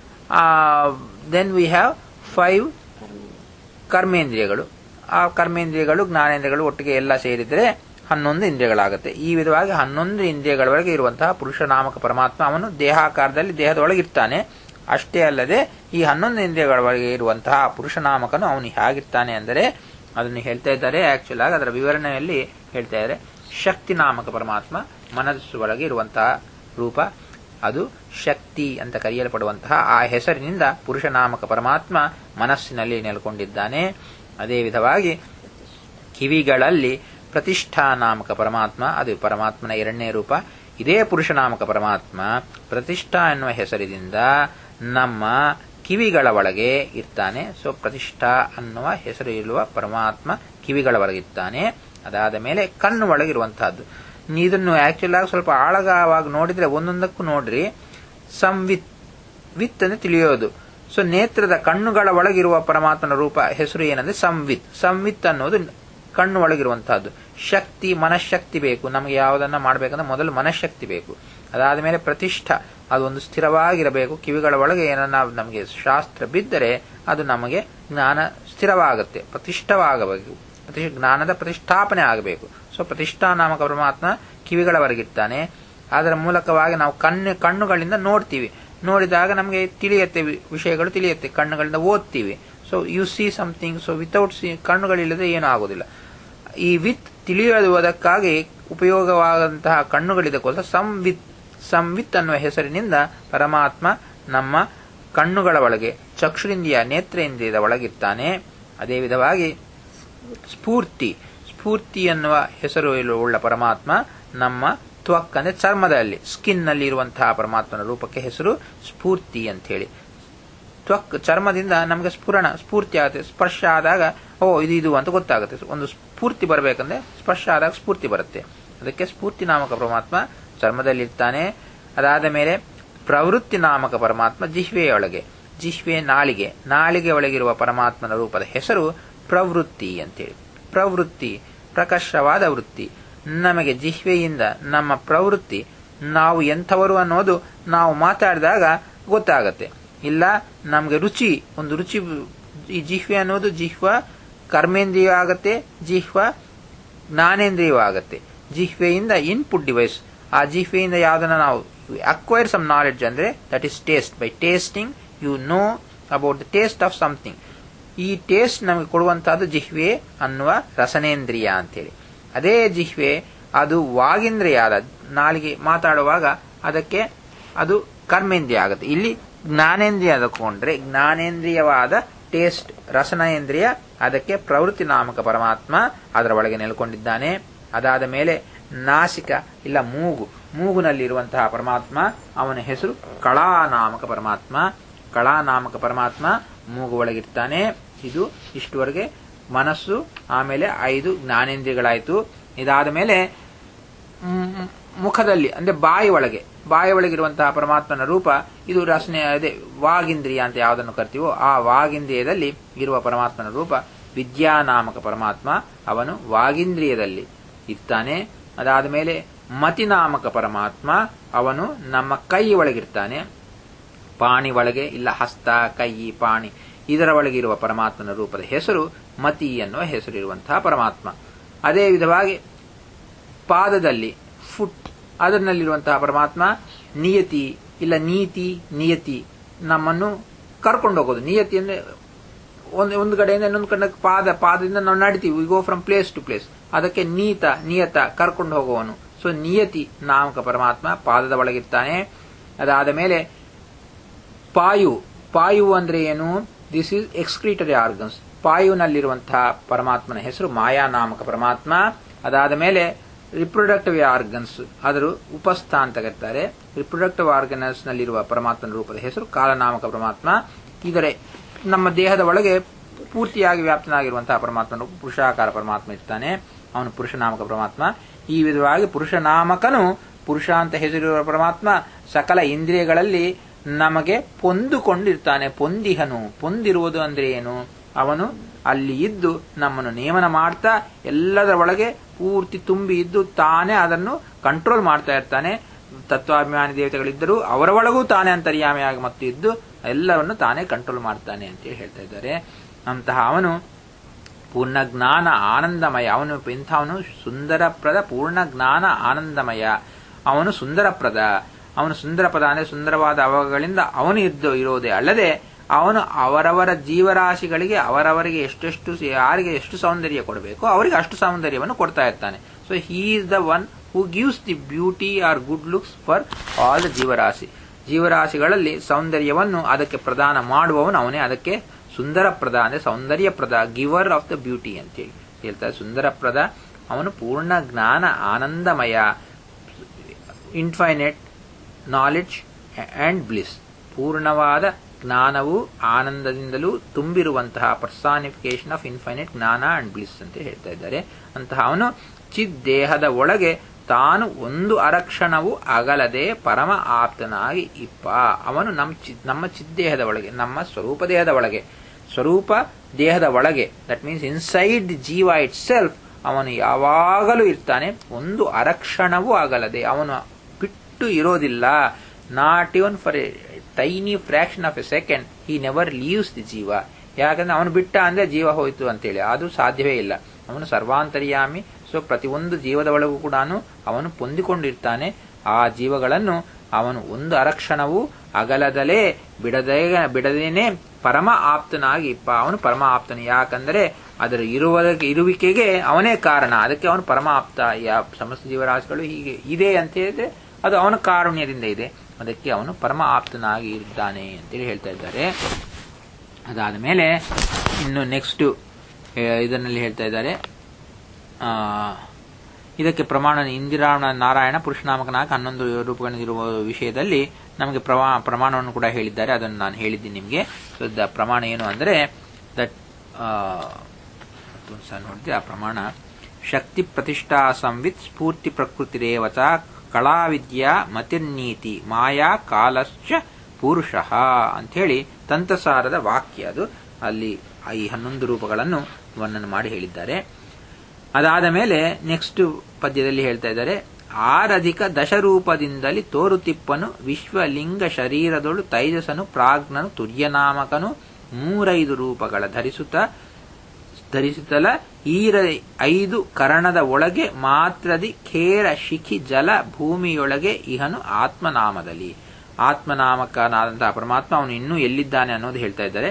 ದೆನ್ ವಿ ಹ್ಯಾವ್ ಫೈವ್ ಕರ್ಮೇಂದ್ರಿಯಗಳು ಆ ಕರ್ಮೇಂದ್ರಿಯಗಳು ಜ್ಞಾನೇಂದ್ರಿಯಗಳು ಒಟ್ಟಿಗೆ ಎಲ್ಲ ಸೇರಿದರೆ ಹನ್ನೊಂದು ಇಂದ್ರಿಯಗಳಾಗುತ್ತೆ ಈ ವಿಧವಾಗಿ ಹನ್ನೊಂದು ಇಂದ್ರಿಯಗಳವರೆಗೆ ಇರುವಂತಹ ಪುರುಷನಾಮಕ ಪರಮಾತ್ಮ ಅವನು ದೇಹಾಕಾರದಲ್ಲಿ ದೇಹದೊಳಗಿರ್ತಾನೆ ಅಷ್ಟೇ ಅಲ್ಲದೆ ಈ ಹನ್ನೊಂದು ಇಂದ್ರಿಯಗಳವರೆಗೆ ಇರುವಂತಹ ಪುರುಷನಾಮಕನು ಅವನು ಹೇಗಿರ್ತಾನೆ ಅಂದರೆ ಅದನ್ನು ಹೇಳ್ತಾ ಇದ್ದಾರೆ ಆಕ್ಚುಲ್ ಆಗಿ ಅದರ ವಿವರಣೆಯಲ್ಲಿ ಹೇಳ್ತಾ ಇದ್ದಾರೆ ಶಕ್ತಿ ನಾಮಕ ಪರಮಾತ್ಮ ಮನಸ್ಸು ಒಳಗೆ ಇರುವಂತಹ ರೂಪ ಅದು ಶಕ್ತಿ ಅಂತ ಕರೆಯಲ್ಪಡುವಂತಹ ಆ ಹೆಸರಿನಿಂದ ಪುರುಷನಾಮಕ ಪರಮಾತ್ಮ ಮನಸ್ಸಿನಲ್ಲಿ ನೆಲೆಕೊಂಡಿದ್ದಾನೆ ಅದೇ ವಿಧವಾಗಿ ಕಿವಿಗಳಲ್ಲಿ ಪ್ರತಿಷ್ಠಾ ನಾಮಕ ಪರಮಾತ್ಮ ಅದು ಪರಮಾತ್ಮನ ಎರಡನೇ ರೂಪ ಇದೇ ಪುರುಷನಾಮಕ ಪರಮಾತ್ಮ ಪ್ರತಿಷ್ಠಾ ಎನ್ನುವ ಹೆಸರಿನಿಂದ ನಮ್ಮ ಕಿವಿಗಳ ಒಳಗೆ ಇರ್ತಾನೆ ಸೊ ಪ್ರತಿಷ್ಠಾ ಅನ್ನುವ ಹೆಸರು ಇರುವ ಪರಮಾತ್ಮ ಕಿವಿಗಳ ಒಳಗಿರ್ತಾನೆ ಅದಾದ ಮೇಲೆ ಕಣ್ಣು ಒಳಗಿರುವಂತಹದ್ದು ಇದನ್ನು ಆಕ್ಚುಲ್ ಆಗಿ ಸ್ವಲ್ಪ ಆಳಗವಾಗಿ ನೋಡಿದ್ರೆ ಒಂದೊಂದಕ್ಕೂ ನೋಡ್ರಿ ಸಂವಿತ್ ವಿತ್ ಅಂದ್ರೆ ತಿಳಿಯೋದು ಸೊ ನೇತ್ರದ ಕಣ್ಣುಗಳ ಒಳಗಿರುವ ಪರಮಾತ್ಮನ ರೂಪ ಹೆಸರು ಏನಂದ್ರೆ ಸಂವಿತ್ ಸಂವಿತ್ ಅನ್ನೋದು ಕಣ್ಣು ಒಳಗಿರುವಂತಹದ್ದು ಶಕ್ತಿ ಮನಃಶಕ್ತಿ ಬೇಕು ನಮಗೆ ಯಾವುದನ್ನ ಮಾಡಬೇಕಂದ್ರೆ ಮೊದಲು ಮನಃಶಕ್ತಿ ಬೇಕು ಅದಾದ ಮೇಲೆ ಪ್ರತಿಷ್ಠಾ ಅದೊಂದು ಸ್ಥಿರವಾಗಿರಬೇಕು ಕಿವಿಗಳ ಒಳಗೆ ಏನನ್ನ ನಮಗೆ ಶಾಸ್ತ್ರ ಬಿದ್ದರೆ ಅದು ನಮಗೆ ಜ್ಞಾನ ಸ್ಥಿರವಾಗುತ್ತೆ ಪ್ರತಿಷ್ಠವಾಗಬೇಕು ಪ್ರತಿ ಜ್ಞಾನದ ಪ್ರತಿಷ್ಠಾಪನೆ ಆಗಬೇಕು ಸೊ ಪ್ರತಿಷ್ಠಾ ನಾಮಕ ಪರಮಾತ್ಮ ಕಿವಿಗಳವರೆಗಿರ್ತಾನೆ ಅದರ ಮೂಲಕವಾಗಿ ನಾವು ಕಣ್ಣು ಕಣ್ಣುಗಳಿಂದ ನೋಡ್ತೀವಿ ನೋಡಿದಾಗ ನಮಗೆ ತಿಳಿಯುತ್ತೆ ವಿ- ವಿಷಯಗಳು ತಿಳಿಯುತ್ತೆ ಕಣ್ಣುಗಳಿಂದ ಓದ್ತೀವಿ so you see something so without see ಕಣ್ಣುಗಳಿಲ್ಲದೆ ಏನೂ ಆಗೋದಿಲ್ಲ ಈ ವಿತ್ ತಿಳಿಯುವುದಕ್ಕಾಗಿ ಉಪಯೋಗವಾದಂತಹ ಕಣ್ಣುಗಳಿದಕ್ಕೋಸ್ಕರ ಸಂವಿತ್ ಸಂವಿತ್ ಅನ್ನುವ ಹೆಸರಿನಿಂದ ಪರಮಾತ್ಮ ನಮ್ಮ ಕಣ್ಣುಗಳ ಒಳಗೆ ಚಕ್ಷುರಿಂದಿಯ ನೇತ್ರೇಂದ್ರಿಯದ ಒಳಗಿರ್ತಾನೆ ಅದೇ ವಿಧವಾಗಿ ಸ್ಫೂರ್ತಿ ಸ್ಫೂರ್ತಿ ಎನ್ನುವ ಹೆಸರು ಉಳ್ಳ ಪರಮಾತ್ಮ ನಮ್ಮ ತ್ವಕ್ ಅಂದ್ರೆ ಚರ್ಮದಲ್ಲಿ ಸ್ಕಿನ್ ನಲ್ಲಿ ಇರುವಂತಹ ಪರಮಾತ್ಮನ ರೂಪಕ್ಕೆ ಹೆಸರು ಸ್ಫೂರ್ತಿ ಅಂತ ಹೇಳಿ ತ್ವಕ್ ಚರ್ಮದಿಂದ ನಮಗೆ ಸ್ಫುರಣ ಸ್ಫೂರ್ತಿ ಆಗುತ್ತೆ ಸ್ಪರ್ಶ ಆದಾಗ ಓ ಇದು ಇದು ಅಂತ ಗೊತ್ತಾಗುತ್ತೆ ಒಂದು ಸ್ಫೂರ್ತಿ ಬರಬೇಕಂದ್ರೆ ಸ್ಪರ್ಶ ಆದಾಗ ಸ್ಫೂರ್ತಿ ಬರುತ್ತೆ ಅದಕ್ಕೆ ಸ್ಫೂರ್ತಿ ನಾಮಕ ಪರಮಾತ್ಮ ಚರ್ಮದಲ್ಲಿರ್ತಾನೆ ಅದಾದ ಮೇಲೆ ಪ್ರವೃತ್ತಿ ನಾಮಕ ಪರಮಾತ್ಮ ಜಿಹ್ವೆಯೊಳಗೆ ಜಿಹ್ವೆ ನಾಲಿಗೆ ನಾಲಿಗೆ ಒಳಗಿರುವ ಪರಮಾತ್ಮನ ರೂಪದ ಹೆಸರು ಪ್ರವೃತ್ತಿ ಅಂತೇಳಿ ಪ್ರವೃತ್ತಿ ಪ್ರಕರ್ಷವಾದ ವೃತ್ತಿ ನಮಗೆ ಜಿಹ್ವೆಯಿಂದ ನಮ್ಮ ಪ್ರವೃತ್ತಿ ನಾವು ಎಂಥವರು ಅನ್ನೋದು ನಾವು ಮಾತಾಡಿದಾಗ ಗೊತ್ತಾಗತ್ತೆ ಇಲ್ಲ ನಮಗೆ ರುಚಿ ಒಂದು ರುಚಿ ಈ ಜಿಹ್ವೆ ಅನ್ನೋದು ಜಿಹ್ವ ಕರ್ಮೇಂದ್ರಿಯ ಆಗತ್ತೆ ಜಿಹ್ವ ಜ್ಞಾನೇಂದ್ರಿಯವೂ ಆಗತ್ತೆ ಜಿಹ್ವೆಯಿಂದ ಇನ್ಪುಟ್ ಡಿವೈಸ್ ಆ ಜಿಹ್ವೆಯಿಂದ ಯಾವುದನ್ನ ನಾವು ಅಕ್ವೈರ್ ಸಮ್ ನಾಲೆಡ್ಜ್ ಅಂದ್ರೆ that is taste by tasting you know about the taste of something ಈ ಟೇಸ್ಟ್ ನಮಗೆ ಕೊಡುವಂತಹದ್ದು ಜಿಹ್ವೆ ಅನ್ನುವ ರಸನೇಂದ್ರಿಯ ಅಂತೇಳಿ ಅದೇ ಜಿಹ್ವೆ ಅದು ವಾಗಿಂದ್ರಿಯ ಆದ ನಾಲಿಗೆ ಮಾತಾಡುವಾಗ ಅದಕ್ಕೆ ಅದು ಕರ್ಮೇಂದ್ರಿಯ ಆಗುತ್ತೆ ಇಲ್ಲಿ ಜ್ಞಾನೇಂದ್ರಿಯ ತಗೊಂಡ್ರೆ ಜ್ಞಾನೇಂದ್ರಿಯವಾದ ಟೇಸ್ಟ್ ರಸನೇಂದ್ರಿಯ ಅದಕ್ಕೆ ಪ್ರವೃತ್ತಿ ನಾಮಕ ಪರಮಾತ್ಮ ಅದರ ಒಳಗೆ ನೆಲೆಕೊಂಡಿದ್ದಾನೆ ಅದಾದ ಮೇಲೆ ನಾಸಿಕ ಇಲ್ಲ ಮೂಗು ಮೂಗುನಲ್ಲಿರುವಂತಹ ಪರಮಾತ್ಮ ಅವನ ಹೆಸರು ಕಳಾನಾಮಕ ಪರಮಾತ್ಮ ಕಳಾನಾಮಕ ಪರಮಾತ್ಮ ಮೂಗು ಒಳಗಿರ್ತಾನೆ ಇದು ಇಷ್ಟುವರೆಗೆ ಮನಸ್ಸು ಆಮೇಲೆ ಐದು ಜ್ಞಾನೇಂದ್ರಿಯಗಳಾಯಿತು ಇದಾದ ಮೇಲೆ ಮ್, ಮುಖದಲ್ಲಿ ಅಂದ್ರೆ ಬಾಯಿ ಒಳಗೆ ಬಾಯಿ ಒಳಗಿರುವಂತಹ ಪರಮಾತ್ಮನ ರೂಪ ಇದು ರಸನೆ ಅದೇ ವಾಗೀಂದ್ರಿಯ ಅಂತ ಯಾವುದನ್ನು ಕರಿತೀವೋ ಆ ವಾಗೀಂದ್ರಿಯದಲ್ಲಿ ಇರುವ ಪರಮಾತ್ಮನ ರೂಪ ವಿದ್ಯಾನಾಮಕ ಪರಮಾತ್ಮ ಅವನು ವಾಗೀಂದ್ರಿಯದಲ್ಲಿ ಇರ್ತಾನೆ ಅದಾದ ಮೇಲೆ ಮತಿನಾಮಕ ಪರಮಾತ್ಮ ಅವನು ನಮ್ಮ ಕೈ ಒಳಗಿರ್ತಾನೆ ಪಾಣಿ ಒಳಗೆ ಇಲ್ಲ ಹಸ್ತ ಕೈ ಪಾಣಿ ಇದರ ಒಳಗಿರುವ ಪರಮಾತ್ಮನ ರೂಪದ ಹೆಸರು ಮತಿ ಎನ್ನುವ ಹೆಸರಿರುವಂತಹ ಪರಮಾತ್ಮ ಅದೇ ವಿಧವಾಗಿ ಪಾದದಲ್ಲಿ ಫುಟ್ ಅದರಲ್ಲಿರುವಂತಹ ಪರಮಾತ್ಮ ನಿಯತಿ ಇಲ್ಲ ನೀತಿ ನಿಯತಿ ನಮ್ಮನ್ನು ಕರ್ಕೊಂಡು ಹೋಗೋದು ನಿಯತಿ ಅಂದ್ರೆ ಒಂದು ಒಂದು ಕಡೆಯಿಂದ ಇನ್ನೊಂದು ಕಡೆ ಪಾದ ಪಾದದಿಂದ ನಾವು ನಡಿತೀವಿ we go from place to place ಅದಕ್ಕೆ ನೀತ ನಿಯತ ಕರ್ಕೊಂಡು ಹೋಗುವವನು ಸೊ ನಿಯತಿ ನಾಮಕ ಪರಮಾತ್ಮ ಪಾದದ ಒಳಗಿರ್ತಾನೆ ಅದಾದ ಮೇಲೆ ಪಾಯು ಪಾಯು ಅಂದ್ರೆ ಏನು ದಿಸ್ ಇಸ್ ಎಕ್ಸ್ಕ್ರೀಟರಿ ಆರ್ಗನ್ಸ್ ಪಾಯುನಲ್ಲಿರುವಂತಹ ಪರಮಾತ್ಮನ ಹೆಸರು ಮಾಯಾ ನಾಮಕ ಪರಮಾತ್ಮ ಅದಾದ ಮೇಲೆ ರಿಪ್ರೊಡಕ್ಟಿವ್ ಆರ್ಗನ್ಸ್ ಅದರ ಉಪಸ್ಥ ಅಂತ ಕರೀತಾರೆ ರಿಪ್ರೊಡಕ್ಟಿವ್ ಆರ್ಗನ್ಸ್ ನಲ್ಲಿರುವ ಪರಮಾತ್ಮನ ರೂಪದ ಹೆಸರು ಕಾಲನಾಮಕ ಪರಮಾತ್ಮ ಇದರ ನಮ್ಮ ದೇಹದ ಒಳಗೆ ಪೂರ್ತಿಯಾಗಿ ವ್ಯಾಪ್ತನಾಗಿರುವಂತಹ ಪರಮಾತ್ಮನು ಪುರುಷಾಕಾರ ಪರಮಾತ್ಮ ಇರ್ತಾನೆ ಅವನು ಪುರುಷನಾಮಕ ಪರಮಾತ್ಮ ಈ ವಿಧವಾಗಿ ಪುರುಷನಾಮಕನು ಪುರುಷ ಅಂತ ಹೆಸರಿರುವ ಪರಮಾತ್ಮ ಸಕಲ ಇಂದ್ರಿಯಗಳಲ್ಲಿ ನಮಗೆ ಪೊಂದುಕೊಂಡಿರ್ತಾನೆ ಪೊಂದಿಹನು ಪೊಂದಿರುವುದು ಅಂದ್ರೆ ಏನು ಅವನು ಅಲ್ಲಿ ಇದ್ದು ನಮ್ಮನ್ನು ನೇಮನ ಮಾಡ್ತಾ ಎಲ್ಲದರ ಒಳಗೆ ಪೂರ್ತಿ ತುಂಬಿ ಇದ್ದು ತಾನೇ ಅದನ್ನು ಕಂಟ್ರೋಲ್ ಮಾಡ್ತಾ ಇರ್ತಾನೆ ತತ್ವಾಭಿಮಾನಿ ದೇವತೆಗಳಿದ್ದರೂ ಅವರ ಒಳಗೂ ತಾನೇ ಅಂತರ್ಯಾಮಿಯಾಗಿ ಮತ್ತು ಇದ್ದು ಎಲ್ಲವನ್ನು ತಾನೇ ಕಂಟ್ರೋಲ್ ಮಾಡ್ತಾನೆ ಅಂತೇಳಿ ಹೇಳ್ತಾ ಇದ್ದಾರೆ ಅಂತಹ ಅವನು ಪೂರ್ಣ ಜ್ಞಾನ ಆನಂದಮಯ ಅವನು ಇಂಥವನು ಸುಂದರಪ್ರದ ಪೂರ್ಣ ಜ್ಞಾನ ಆನಂದಮಯ ಅವನು ಸುಂದರಪ್ರದ ಅವನು ಸುಂದರಪದ ಅಂದರೆ ಸುಂದರವಾದ ಅವಗಳಿಂದ ಅವನು ಇದ್ದು ಇರೋದೇ ಅಲ್ಲದೆ ಅವನು ಅವರವರ ಜೀವರಾಶಿಗಳಿಗೆ ಅವರವರಿಗೆ ಎಷ್ಟೆಷ್ಟು ಯಾರಿಗೆ ಎಷ್ಟು ಸೌಂದರ್ಯ ಕೊಡಬೇಕು ಅವರಿಗೆ ಅಷ್ಟು ಸೌಂದರ್ಯವನ್ನು ಕೊಡ್ತಾ ಇರ್ತಾನೆ so he is the one who gives the beauty or good looks for all the ಜೀವರಾಶಿ ಜೀವರಾಶಿಗಳಲ್ಲಿ ಸೌಂದರ್ಯವನ್ನು ಅದಕ್ಕೆ ಪ್ರದಾನ ಮಾಡುವವನು ಅವನೇ ಅದಕ್ಕೆ ಸುಂದರಪ್ರದ ಅಂದ್ರೆ ಸೌಂದರ್ಯಪ್ರದ ಗಿವರ್ ಆಫ್ ದ ಬ್ಯೂಟಿ ಅಂತೇಳಿ ಹೇಳ್ತಾರೆ ಸುಂದರಪ್ರದ ಅವನು ಪೂರ್ಣ ಜ್ಞಾನ ಆನಂದಮಯ ಇನ್ಫೈನೆಟ್ ನಾಲೆಡ್ಜ್ ಅಂಡ್ ಬ್ಲಿಸ್ ಪೂರ್ಣವಾದ ಜ್ಞಾನವು ಆನಂದದಿಂದಲೂ ತುಂಬಿರುವಂತಹ ಪರ್ಸಾನಿಫಿಕೇಶನ್ ಆಫ್ ಇನ್ಫೈನೆಟ್ ಜ್ಞಾನ ಅಂಡ್ ಬ್ಲಿಸ್ ಅಂತ ಹೇಳ್ತಾ ಇದ್ದಾರೆ ಅಂತಹ ಅವನು ಚಿತ್ ದೇಹದ ಒಳಗೆ ತಾನು ಒಂದು ಅರಕ್ಷಣವು ಅಗಲದೆ ಪರಮ ಆಪ್ತನಾಗಿ ಇಪ್ಪ ಅವನು ನಮ್ಮ ಚಿ ನಮ್ಮ ಚಿದ್ದೇಹದ ಒಳಗೆ ನಮ್ಮ ಸ್ವರೂಪ ದೇಹದ ಒಳಗೆ ಸ್ವರೂಪ ದೇಹದ ಒಳಗೆ ದಟ್ ಮೀನ್ಸ್ ಇನ್ಸೈಡ್ ದಿ ಜೀವ ಇಟ್ ಸೆಲ್ಫ್ ಅವನು ಯಾವಾಗಲೂ ಇರ್ತಾನೆ ಒಂದು ಅರಕ್ಷಣವೂ ಆಗಲದೆ ಅವನು ಬಿಟ್ಟು ಇರೋದಿಲ್ಲ not even for a tiny fraction of a second he never leaves the ಜೀವ ಯಾಕಂದ್ರೆ ಅವನು ಬಿಟ್ಟ ಅಂದ್ರೆ ಜೀವ ಹೋಯ್ತು ಅಂತೇಳಿ ಅದು ಸಾಧ್ಯವೇ ಇಲ್ಲ ಅವನು ಸರ್ವಾಂತರ್ಯಾಮಿ ಸೊ ಪ್ರತಿಯೊಂದು ಜೀವದ ಒಳಗೂ ಕೂಡ ಅವನು ಹೊಂದಿಕೊಂಡಿರ್ತಾನೆ ಆ ಜೀವಗಳನ್ನು ಅವನು ಒಂದು ಅರಕ್ಷಣವು ಅಗಲದಲೇ ಬಿಡದೇ ಬಿಡದೇನೆ ಪರಮ ಆಪ್ತನಾಗಿ ಪ- ಅವನು ಪರಮ ಆಪ್ತನು ಯಾಕಂದರೆ ಅದರ ಇರುವ ಇರುವಿಕೆಗೆ ಅವನೇ ಕಾರಣ ಅದಕ್ಕೆ ಅವನು ಪರಮ ಆಪ್ತ ಯಾ ಸಮಸ್ತ ಜೀವರಾಶಿಗಳು ಹೀಗೆ ಇದೆ ಅಂತ ಹೇಳಿದ್ರೆ ಅದು ಅವನ ಕಾರುಣ್ಯದಿಂದ ಇದೆ ಅದಕ್ಕೆ ಅವನು ಪರಮ ಆಪ್ತನಾಗಿ ಇದ್ದಾನೆ ಅಂತೇಳಿ ಹೇಳ್ತಾ ಇದ್ದಾರೆ ಅದಾದ ಮೇಲೆ ಇನ್ನು ನೆಕ್ಸ್ಟ್ ಇದರಲ್ಲಿ ಹೇಳ್ತಾ ಇದ್ದಾರೆ ಆ, ಇದಕ್ಕೆ ಪ್ರಮಾಣ ಇಂದಿರಾವಣ ನಾರಾಯಣ ಪುರುಷನಾಮಕನಾಗ ಹನ್ನೊಂದು ರೂಪಗಳಿರುವ ವಿಷಯದಲ್ಲಿ ನಮಗೆ ಪ್ರಮಾ ಪ್ರಮಾಣವನ್ನು ಕೂಡ ಹೇಳಿದ್ದಾರೆ ಅದನ್ನು ನಾನು ಹೇಳಿದ್ದೀನಿ ನಿಮಗೆ ಸೊ ದ ಪ್ರಮಾಣ ಏನು ಅಂದರೆ ದಟ್ ಸಹ ನೋಡಿದ್ರೆ ಆ ಪ್ರಮಾಣ ಶಕ್ತಿ ಪ್ರತಿಷ್ಠಾ ಸಂವಿತ್ ಸ್ಫೂರ್ತಿ ಪ್ರಕೃತಿರೇವಚ ಕಳಾವಿದ್ಯಾ ಮತಿರ್ನೀತಿ ಮಾಯಾ ಕಾಲಶ್ಚ ಪುರುಷಃ ಅಂಥೇಳಿ ತಂತಸಾರದ ವಾಕ್ಯ ಅದು ಅಲ್ಲಿ ಈ ಹನ್ನೊಂದು ರೂಪಗಳನ್ನು ವರ್ಣನೆ ಮಾಡಿ ಹೇಳಿದ್ದಾರೆ ಅದಾದ ಮೇಲೆ ನೆಕ್ಸ್ಟ್ ಪದ್ಯದಲ್ಲಿ ಹೇಳ್ತಾ ಇದ್ದಾರೆ ಆರಧಿಕ ದಶರೂಪದಿಂದಲಿ ತೋರುತಿಪ್ಪನು ವಿಶ್ವಲಿಂಗ ಶರೀರದೊಳು ತೈಜಸನು ಪ್ರಾಜ್ಞನು ತುರ್ಯನಾಮಕನು ಮೂರೈದು ರೂಪಗಳ ಧರಿಸುತ್ತ ಧರಿಸುತ್ತಲ ಈರ ಐದು ಕರಣದ ಒಳಗೆ ಮಾತ್ರದಿ ಖೇರ ಶಿಖಿ ಜಲ ಭೂಮಿಯೊಳಗೆ ಇಹನು ಆತ್ಮನಾಮದಲ್ಲಿ ಆತ್ಮನಾಮಕನಾದಂತಹ ಪರಮಾತ್ಮ ಅವನು ಇನ್ನೂ ಎಲ್ಲಿದ್ದಾನೆ ಅನ್ನೋದು ಹೇಳ್ತಾ ಇದ್ದಾರೆ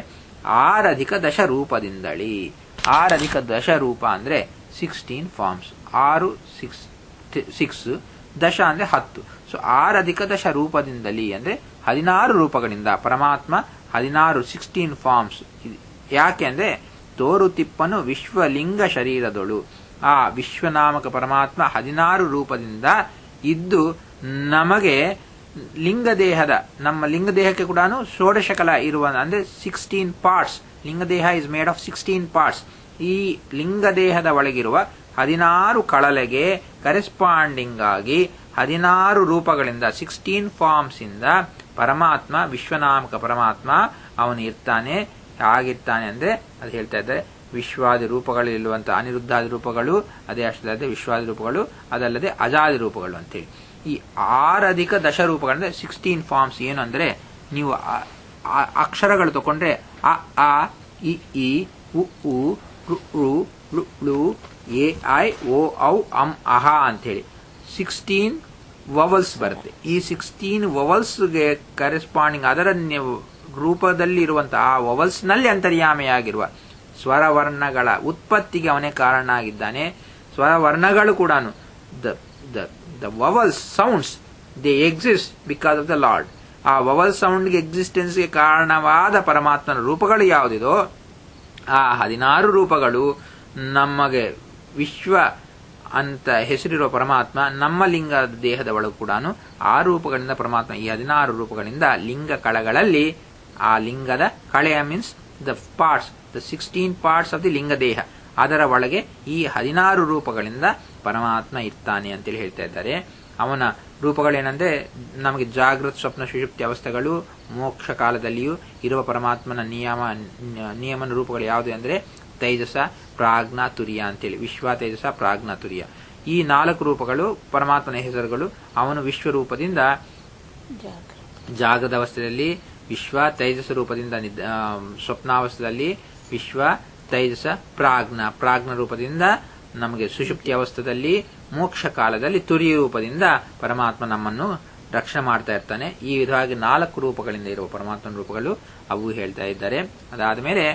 ಆರಧಿಕ ದಶ ರೂಪದಿಂದಳಿ ಆರಧಿಕ ದಶ ರೂಪ ಅಂದ್ರೆ ಸಿಕ್ಸ್ಟೀನ್ ಫಾರ್ಮ್ಸ್ ಆರು ಸಿಕ್ಸ್ ಸಿಕ್ಸ್ ದಶ ಅಂದ್ರೆ ಹತ್ತು ಸೊ ಆರಧಿಕ ದಶ ರೂಪದಿಂದಲಿ ಅಂದ್ರೆ ಹದಿನಾರು ರೂಪಗಳಿಂದ ಪರಮಾತ್ಮ ಹದಿನಾರು ಸಿಕ್ಸ್ಟೀನ್ ಫಾರ್ಮ್ಸ್ ಯಾಕೆ ಅಂದ್ರೆ ತೋರುತಿಪ್ಪನು ವಿಶ್ವಲಿಂಗ ಶರೀರದೊಳು ಆ ವಿಶ್ವನಾಮಕ ಪರಮಾತ್ಮ ಹದಿನಾರು ರೂಪದಿಂದ ಇದ್ದು ನಮಗೆ ಲಿಂಗದೇಹದ ನಮ್ಮ ಲಿಂಗದೇಹಕ್ಕೆ ಕೂಡ ಷೋಡಶಕಲ ಇರುವ ಅಂದ್ರೆ ಸಿಕ್ಸ್ಟೀನ್ ಪಾರ್ಟ್ಸ್ ಲಿಂಗದೇಹ is made of sixteen parts ಈ ಲಿಂಗದೇಹದ ಒಳಗಿರುವ ಹದಿನಾರು ಕಳಲೆಗೆ ಕರೆಸ್ಪಾಂಡಿಂಗ್ ಆಗಿ ಹದಿನಾರು ರೂಪಗಳಿಂದ ಸಿಕ್ಸ್ಟೀನ್ ಫಾರ್ಮ್ಸ್ ಇಂದ ಪರಮಾತ್ಮ ವಿಶ್ವನಾಮಕ ಪರಮಾತ್ಮ ಅವನು ಇರ್ತಾನೆ ಆಗಿರ್ತಾನೆ ಅಂದ್ರೆ ಅದು ಹೇಳ್ತಾ ಇದ್ದಾರೆ ವಿಶ್ವಾದಿ ರೂಪಗಳಲ್ಲಿರುವಂತಹ ಅನಿರುದ್ಧಾದಿ ರೂಪಗಳು ಅದೇ ಅಷ್ಟಲ್ಲದೆ ವಿಶ್ವಾದಿ ರೂಪಗಳು ಅದಲ್ಲದೆ ಅಜಾದಿ ರೂಪಗಳು ಅಂತೇಳಿ ಈ ಆರಧಿಕ ದಶ ರೂಪಗಳಂದ್ರೆ ಸಿಕ್ಸ್ಟೀನ್ ಫಾರ್ಮ್ಸ್ ಏನು ಅಂದ್ರೆ ನೀವು ಆ- ಆ- ಅಕ್ಷರಗಳು ತಗೊಂಡ್ರೆ ಅ ಆ ಇ ಈ ಉ ಉ ಋ ಋ ಳು ಳು ಎ ಐ ಓ ಔ ಅಂ ಅಹ ಅಂತೇಳಿ ಸಿಕ್ಸ್ಟೀನ್ ವವಲ್ಸ್ ಬರುತ್ತೆ ಈ ಸಿಕ್ಸ್ಟೀನ್ ವವಲ್ಸ್ಗೆ ಕರೆಸ್ಪಾಂಡಿಂಗ್ ಅದರ ನ್ಯ- ರೂಪದಲ್ಲಿ ಇರುವಂತಹ ಆ ವವಲ್ಸ್ ನಲ್ಲಿ ಅಂತರ್ಯಾಮಿಯಾಗಿರುವ ಸ್ವರವರ್ಣಗಳ ಉತ್ಪತ್ತಿಗೆ ಅವನೇ ಕಾರಣ ಆಗಿದ್ದಾನೆ ಸ್ವರವರ್ಣಗಳು ಕೂಡ the vowels sounds they exist because of the lord ಆ ವವಲ್ ಸೌಂಡ್ಗೆ ಎಕ್ಸಿಸ್ಟೆನ್ಸ್ಗೆ ಕಾರಣವಾದ ಪರಮಾತ್ಮನ ರೂಪಗಳು ಯಾವುದಿದೋ ಆ ಹದಿನಾರು ರೂಪಗಳು ನಮಗೆ ವಿಶ್ವ ಅಂತ ಹೆಸರಿರುವ ಪರಮಾತ್ಮ ನಮ್ಮ ಲಿಂಗ ದೇಹದ ಒಳಗೂ ಕೂಡ ಆ ರೂಪಗಳಿಂದ ಪರಮಾತ್ಮ ಈ ಹದಿನಾರು ರೂಪಗಳಿಂದ ಲಿಂಗ ಕಳಗಳಲ್ಲಿ ಆ ಲಿಂಗದ ಕಳೆಯ means the parts the sixteen parts of the ಲಿಂಗ ದೇಹ ಅದರ ಒಳಗೆ ಈ ಹದಿನಾರು ರೂಪಗಳಿಂದ ಪರಮಾತ್ಮ ಇರ್ತಾನೆ ಅಂತೇಳಿ ಹೇಳ್ತಾ ಇದ್ದಾರೆ ಅವನ ರೂಪಗಳೇನೆಂದ್ರೆ ನಮಗೆ ಜಾಗೃತ ಸ್ವಪ್ನ ಸುಷುಪ್ತಿ ಅವಸ್ಥೆಗಳು ಮೋಕ್ಷ ಕಾಲದಲ್ಲಿಯೂ ಇರುವ ಪರಮಾತ್ಮನ ನಿಯಮ ನಿಯಮನ ರೂಪಗಳು ಯಾವುದು ಅಂದ್ರೆ ತೈಜಸ ಪ್ರಾಜ್ಞಾ ತುರಿಯ ಅಂತೇಳಿ ವಿಶ್ವ ತೇಜಸ ಪ್ರಾಜ್ಞಾ ತುರಿಯ ಈ ನಾಲ್ಕು ರೂಪಗಳು ಪರಮಾತ್ಮನ ಹೆಸರುಗಳು ಅವನು ವಿಶ್ವರೂಪದಿಂದ ಜಾಗದ ಅವಸ್ಥೆಯಲ್ಲಿ ವಿಶ್ವ ತೈಜಸ ರೂಪದಿಂದ ನಿದ್- ಆ, ಸ್ವಪ್ನಾವಸ್ಥೆಯಲ್ಲಿ ವಿಶ್ವ ತೈಜಸ ಪ್ರಾಜ್ಞ ಪ್ರಾಜ್ಞ ರೂಪದಿಂದ ನಮಗೆ ಸುಷುಪ್ತಿ ಅವಸ್ಥೆಯಲ್ಲಿ ಮೋಕ್ಷ ಕಾಲದಲ್ಲಿ ತುರಿಯ ರೂಪದಿಂದ ಪರಮಾತ್ಮ ನಮ್ಮನ್ನು ರಕ್ಷಣೆ ಮಾಡ್ತಾ ಇರ್ತಾನೆ ಈ ವಿಧವಾಗಿ ನಾಲ್ಕು ರೂಪಗಳಿಂದ ಇರುವ ಪರಮಾತ್ಮನ ರೂಪಗಳು ಅವು ಹೇಳ್ತಾ ಇದ್ದಾರೆ ಅದಾದ ಮೇಲೆ